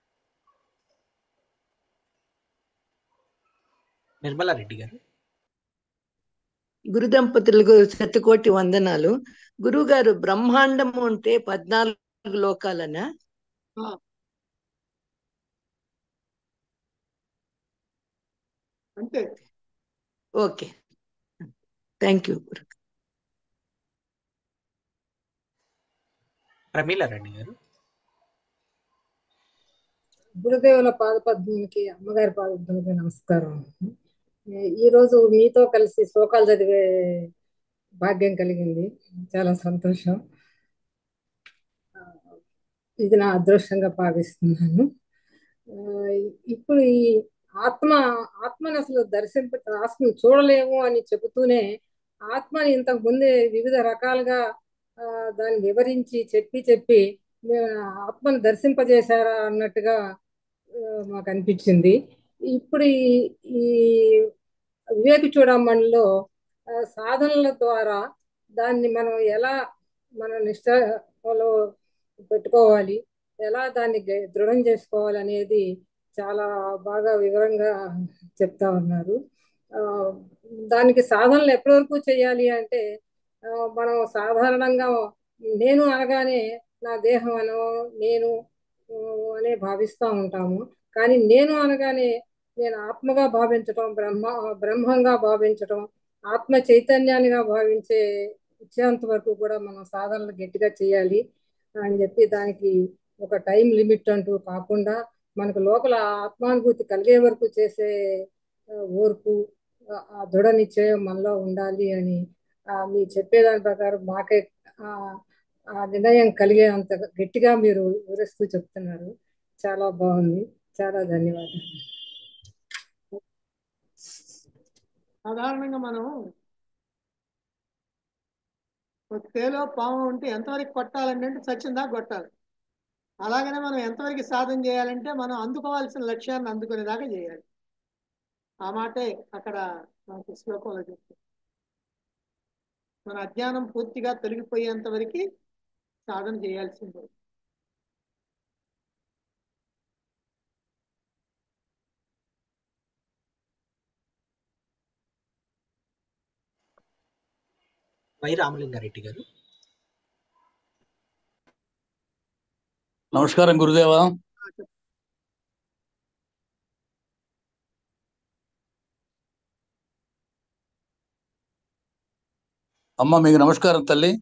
నిర్మలా రెడ్డి గారు గురు దంపతులకు శతకోటి వందనాలు గురువు గారు బ్రహ్మాండము అంటే పద్నాలుగు లోకాలనా అంతే ఓకే థ్యాంక్ యూ గురు ప్రమీల రెడ్డి గారు గురుదేవుల పాదపద్ములకి అమ్మగారి పాదపద్ములకి నమస్కారం ఈ రోజు మీతో కలిసి శ్లోకాలు చదివే భాగ్యం కలిగింది చాలా సంతోషం ఇది నా అదృష్టంగా భావిస్తున్నాను ఆ, ఇప్పుడు ఈ ఆత్మ ఆత్మని అసలు దర్శింప ఆత్మని చూడలేము అని చెబుతూనే ఆత్మని ఇంతకు ముందే వివిధ రకాలుగా ఆ, దాన్ని వివరించి చెప్పి చెప్పి మే- ఆత్మను దర్శింపజేశారా అన్నట్టుగా ఆ, మాకు అనిపించింది ఇప్పుడు ఈ ఈ వివేక చూడమణిలో ఆ, సాధనల ద్వారా దాన్ని మనం ఎలా మన నిష్టలో పెట్టుకోవాలి ఎలా దాన్ని గ- దృఢం చేసుకోవాలి అనేది చాలా బాగా వివరంగా చెప్తా ఉన్నారు ఆ, దానికి సాధనలు ఎప్పటి వరకు చేయాలి అంటే ఆ, మనం సాధారణంగా నేను అనగానే నా దేహం అనో నేను ఆ, అనే భావిస్తూ ఉంటాము కానీ నేను అనగానే నేను ఆత్మగా భావించటం బ్రహ్మ బ్రహ్మంగా భావించటం ఆత్మ చైతన్యాన్నిగా భావించే వచ్చేంత వరకు కూడా మనం సాధనలు గట్టిగా చేయాలి అని చెప్పి దానికి ఒక టైం లిమిట్ అంటూ కాకుండా మనకు లోపల ఆత్మానుభూతి కలిగే వరకు చేసే ఆ, ఓర్పు ఆ, ఆ దృఢ నిశ్చయం మనలో ఉండాలి అని ఆ, మీరు చెప్పేదాని ప్రకారం మాకే ఆ, ఆ నిర్ణయం కలిగే అంత గట్టిగా మీరు వివరిస్తూ చెప్తున్నారు చాలా బాగుంది చాలా ధన్యవాదాలు సాధారణంగా మనం ఒక తేలో పాము ఉంటే ఎంతవరకు కొట్టాలంటే అంటే సచ్చిందా కొట్టాలి అలాగనే మనం ఎంతవరకు సాధన చేయాలంటే మనం అందుకోవాల్సిన లక్ష్యాన్ని అందుకునేదాకా చేయాలి ఆ మాటే అక్కడ మనకి శ్లోకంలో చెప్తుంది మన అజ్ఞానం పూర్తిగా తొలగిపోయేంత వరకు సాధన చేయాల్సిందే వై రామలింగారెడ్డి గారు నమస్కారం గురుదేవా అమ్మ మీకు నమస్కారం తల్లి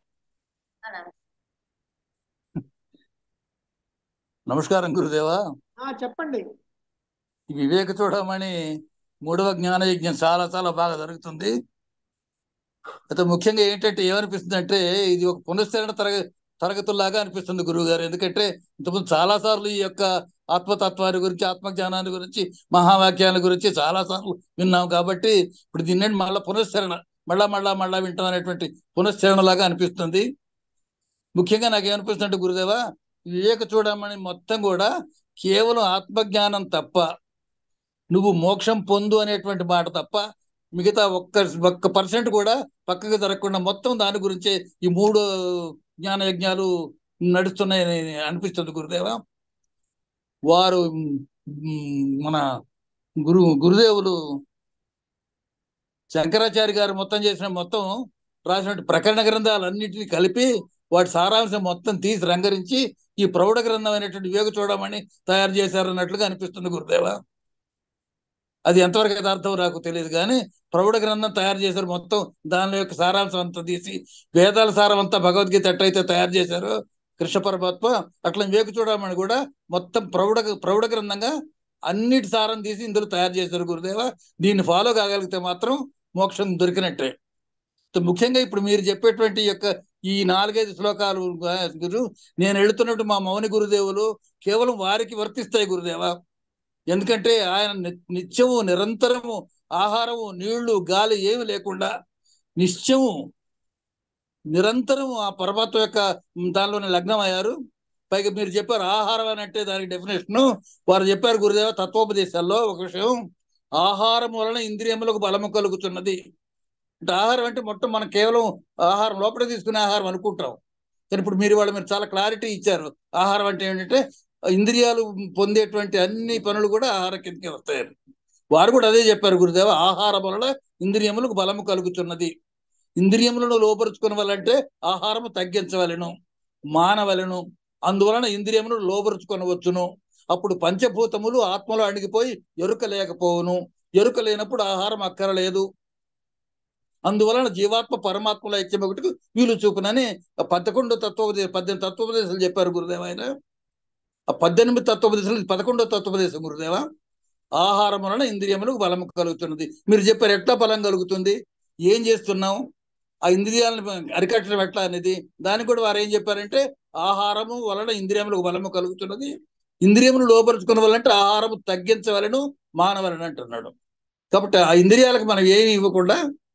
నమస్కారం గురుదేవా ఆ చెప్పండి ఈ వివేక చూడమని మూడవ జ్ఞాన యజ్ఞం చాలా చాలా బాగా జరుగుతుంది అయితే ముఖ్యంగా ఏంటంటే ఏమనిపిస్తుంది అంటే ఇది ఒక పునశ్చరణ తరగ తరగతుల్లాగా అనిపిస్తుంది గురువు గారు ఎందుకంటే ఇంతకుముందు చాలా సార్లు ఈ యొక్క ఆత్మతత్వాన్ని గురించి ఆత్మజ్ఞానాన్ని గురించి మహావాక్యాల గురించి చాలా సార్లు విన్నాం కాబట్టి ఇప్పుడు దీన్ని మళ్ళా పునశ్చరణ మళ్ళా మళ్ళా మళ్ళా వింటాం అనేటువంటి పునశ్చరణ లాగా అనిపిస్తుంది ముఖ్యంగా నాకు ఏమనిపిస్తుందంటే గురుదేవా ఈ వివేక చూడమని మొత్తం కూడా కేవలం ఆత్మజ్ఞానం తప్ప నువ్వు మోక్షం పొందు అనేటువంటి మాట తప్ప మిగతా ఒక్క ఒక్క పర్సెంట్ కూడా పక్కకు జరగకుండా మొత్తం దాని గురించే ఈ మూడు జ్ఞాన యజ్ఞాలు నడుస్తున్నాయని అనిపిస్తుంది గురుదేవా వారు మ్, మన గురు గురుదేవులు శంకరాచార్య గారు మొత్తం చేసిన మొత్తం రాసినటువంటి ప్రకరణ గ్రంథాలన్నింటినీ కలిపి వాటి సారాంశం మొత్తం తీసి రంగరించి ఈ ప్రౌఢ గ్రంథం అనేటువంటి వివేక చూడమని తయారు చేశారన్నట్లుగా అనిపిస్తుంది గురుదేవా అది ఎంతవరకు యథార్థం నాకు తెలియదు కానీ ప్రౌఢ గ్రంథం తయారు చేశారు మొత్తం దాని యొక్క సారాంశం అంతా తీసి వేదాల సారం అంతా భగవద్గీత ఎట్లయితే తయారు చేశారో కృష్ణ పరమాత్మ అట్లా వేకు చూడమని కూడా మొత్తం ప్రౌఢ ప్రౌఢ గ్రంథంగా అన్నిటి సారం తీసి ఇందులో తయారు చేశారు గురుదేవ దీన్ని ఫాలో కాగలిగితే మాత్రం మోక్షం దొరికినట్టే సో ముఖ్యంగా ఇప్పుడు మీరు చెప్పేటువంటి యొక్క ఈ నాలుగైదు శ్లోకాలు ఆ, గురు నేను వెళుతున్నట్టు మా మౌని గురుదేవులు కేవలం వారికి వర్తిస్తాయి గురుదేవ ఎందుకంటే ఆయన ని- నిత్యము నిరంతరము ఆహారము నీళ్లు గాలి ఏమి లేకుండా నిత్యము నిరంతరం ఆ పరమాత్మ యొక్క దానిలోనే లగ్నం అయ్యారు పైగా మీరు చెప్పారు ఆహారం అని అంటే దానికి డెఫినేషన్ వారు చెప్పారు గురుదేవ తత్వోపదేశాల్లో ఒక విషయం ఆహారం వలన ఇంద్రియములకు బలము కలుగుతున్నది అంటే ఆహారం అంటే మొత్తం మనం కేవలం ఆహారం లోపల తీసుకునే ఆహారం అనుకుంటాం కానీ ఇప్పుడు మీరు వాళ్ళు మీరు చాలా క్లారిటీ ఇచ్చారు ఆహారం అంటే ఏంటంటే ఇంద్రియాలు పొందేటువంటి అన్ని పనులు కూడా ఆహారం కిందకి వస్తాయి వారు కూడా అదే చెప్పారు గురుదేవ ఆహారం వలన ఇంద్రియములకు బలము కలుగుతున్నది ఇంద్రియములను లోపరుచుకున్న వాళ్ళంటే ఆహారము తగ్గించవలను మానవలను అందువలన ఇంద్రియమును లోపరుచుకొనవచ్చును అప్పుడు పంచభూతములు ఆత్మలో అణిగిపోయి ఎరుక లేకపోవును ఎరుక లేనప్పుడు ఆహారం అక్కరలేదు అందువలన జీవాత్మ పరమాత్మల ఐక్యం ఒకటి వీలు చూపునని ఆ పదకొండు తత్వోపదేశ పద్దెనిమిది తత్వోపదేశాలు చెప్పారు గురుదేవ ఆయన ఆ పద్దెనిమిది తత్వోపదేశాలు పదకొండో తత్వోపదేశం గురుదేవ ఆహారం వలన ఇంద్రియములకు బలం కలుగుతున్నది మీరు చెప్పారు ఎట్లా బలం కలుగుతుంది ఏం చేస్తున్నాం ఆ ఇంద్రియాలను అరికట్టడం ఎట్లా అనేది దానికి కూడా వారు ఏం చెప్పారంటే ఆహారము వలన ఇంద్రియములకు బలము కలుగుతున్నది ఇంద్రియములు లోపరుచుకున్న వల్లంటే ఆహారము తగ్గించవలను మానవలను అంటున్నాడు కాబట్టి ఆ ఇంద్రియాలకు మనం ఏమి ఇవ్వకుండా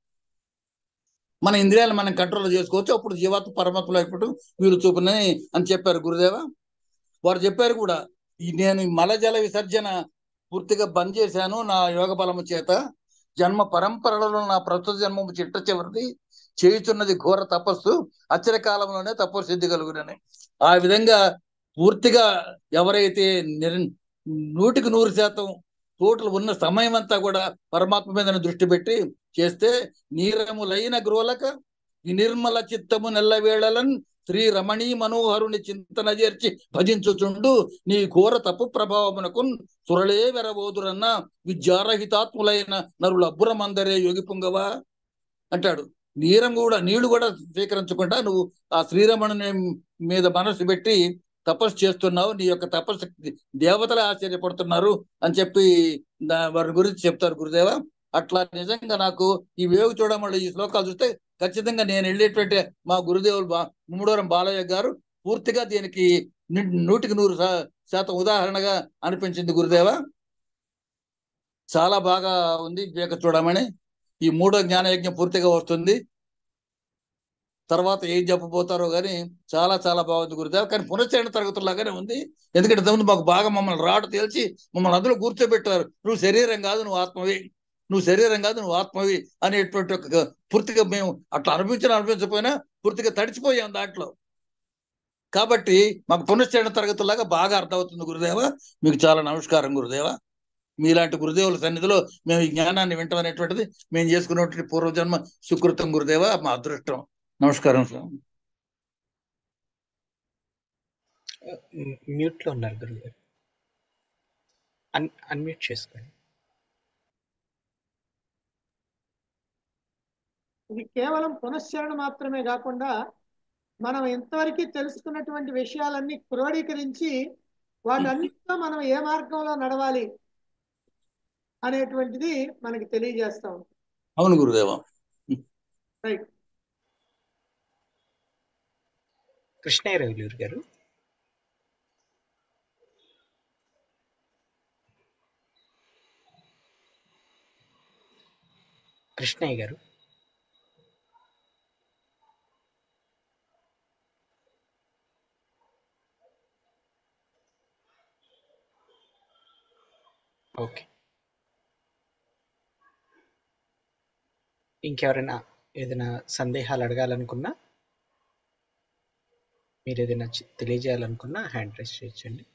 మన ఇంద్రియాలను మనం కంట్రోల్ చేసుకోవచ్చు అప్పుడు జీవాత్మ పరమాత్మలో అయిపోవడం వీరు చూపునని అని చెప్పారు గురుదేవ వారు చెప్పారు కూడా ఈ నేను ఈ మలజల విసర్జన పూర్తిగా బంద్ చేశాను నా యోగ బలము చేత జన్మ పరంపరలలో నా ప్రస్తుత జన్మము చిట్ట చివరిది చేయుచున్నది ఘోర తపస్సు అచ్చర కాలంలోనే తపస్సు సిద్ధి కలుగునని ఆ విధంగా పూర్తిగా ఎవరైతే నిర్ నూటికి నూరు శాతం టోటల్ ఉన్న సమయం అంతా కూడా పరమాత్మ మీద దృష్టి పెట్టి చేస్తే నీరములైన గ్రోలక వినిర్మల చిత్తము నెల్లవేళలన్ శ్రీ రమణీ మనోహరుని చింతన చేర్చి భజించుచుండు నీ ఘోర తప్పు ప్రభావమునకు సురళే వెరబోదురన్న విద్యారహితాత్ములైన నరుల అబ్బురమందరే యోగి పుంగవా అంటాడు నీరం కూడా నీళ్లు కూడా స్వీకరించకుండా నువ్వు ఆ శ్రీరమణుని మీద మనసు పెట్టి తపస్సు చేస్తున్నావు నీ యొక్క తపస్సు దేవతలే ఆశ్చర్యపడుతున్నారు అని చెప్పి దా- వారి గురించి చెప్తారు గురుదేవ అట్లా నిజంగా నాకు ఈ వేగు చూడడం వల్ల ఈ శ్లోకాలు చూస్తే ఖచ్చితంగా నేను వెళ్ళేటువంటి మా గురుదేవులు బా ముమ్మడవరం బాలయ్య గారు పూర్తిగా దీనికి ని- నూటికి నూరు శా- శాతం ఉదాహరణగా అనిపించింది గురుదేవ చాలా బాగా ఉంది వివేక చూడమని ఈ మూడో జ్ఞానయజ్ఞం పూర్తిగా వస్తుంది తర్వాత ఏం చెప్పబోతారో కానీ చాలా చాలా బాగుంది గురుదేవ కానీ పునశ్చరణ తరగతుల్లాగానే ఉంది ఎందుకంటే ఇంతకుముందు మాకు బాగా మమ్మల్ని రాడు తేల్చి మమ్మల్ని అందులో కూర్చోబెట్టారు నువ్వు శరీరం కాదు నువ్వు ఆత్మవి నువ్వు శరీరం కాదు నువ్వు ఆత్మవి అనేటువంటి ఒక పూర్తిగా మేము అట్లా అనిపించినా అనిపించకపోయినా పూర్తిగా తడిచిపోయాం దాంట్లో కాబట్టి మాకు పునశ్చరణ తరగతుల్లాగా బాగా అర్థమవుతుంది గురుదేవ మీకు చాలా నమస్కారం గురుదేవ మీలాంటి గురుదేవుల సన్నిధిలో మేము ఈ జ్ఞానాన్ని వింటాం అనేటువంటిది మేము చేసుకున్నటువంటి పూర్వజన్మ సుకృతం గురుదేవ మా అదృష్టం నమస్కారం స్వామి మ్యూట్ లో ఉన్నారు గురువు గారు అన్ అన్మ్యూట్ చేసుకోండి ఇది కేవలం పునశ్చరణ మాత్రమే కాకుండా మనం ఎంతవరకు తెలుసుకున్నటువంటి విషయాలన్నీ క్రోడీకరించి వాటన్నిటితో మనం ఏ మార్గంలో నడవాలి అనేటువంటిది మనకి తెలియజేస్తాం అవును గురుదేవ రైట్ కృష్ణయ్య రవిలూరు గారు కృష్ణయ్య గారు ఓకే ఇంకెవరైనా ఏదైనా సందేహాలు అడగాలనుకున్నా మీరు ఏదైనా చి- తెలియజేయాలనుకున్నా హ్యాండ్ రైస్ చేయొచ్చండి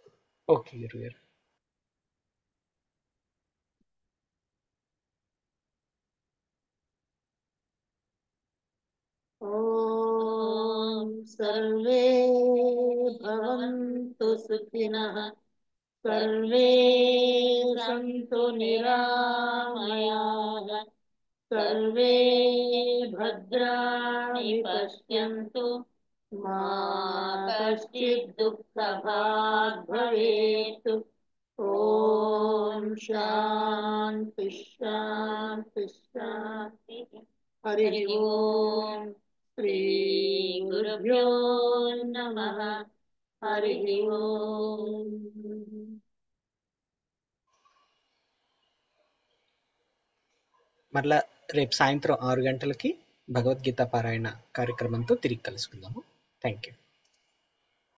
ఓకే గురుగారు सुखिनः सर्वे सन्तु निरामयाः सर्वे भद्राणि पश्यन्तु मा कश्चित् दुःखभाग् भवेत् ॐ शान्ति शान्ति शान्तिः हरिः ॐ श्रीगुरुभ्यो नमः हरिः ॐ మరలా రేపు సాయంత్రం ఆరు గంటలకి భగవద్గీత పారాయణ కార్యక్రమంతో తిరిగి కలుసుకుందాము థ్యాంక్ యూ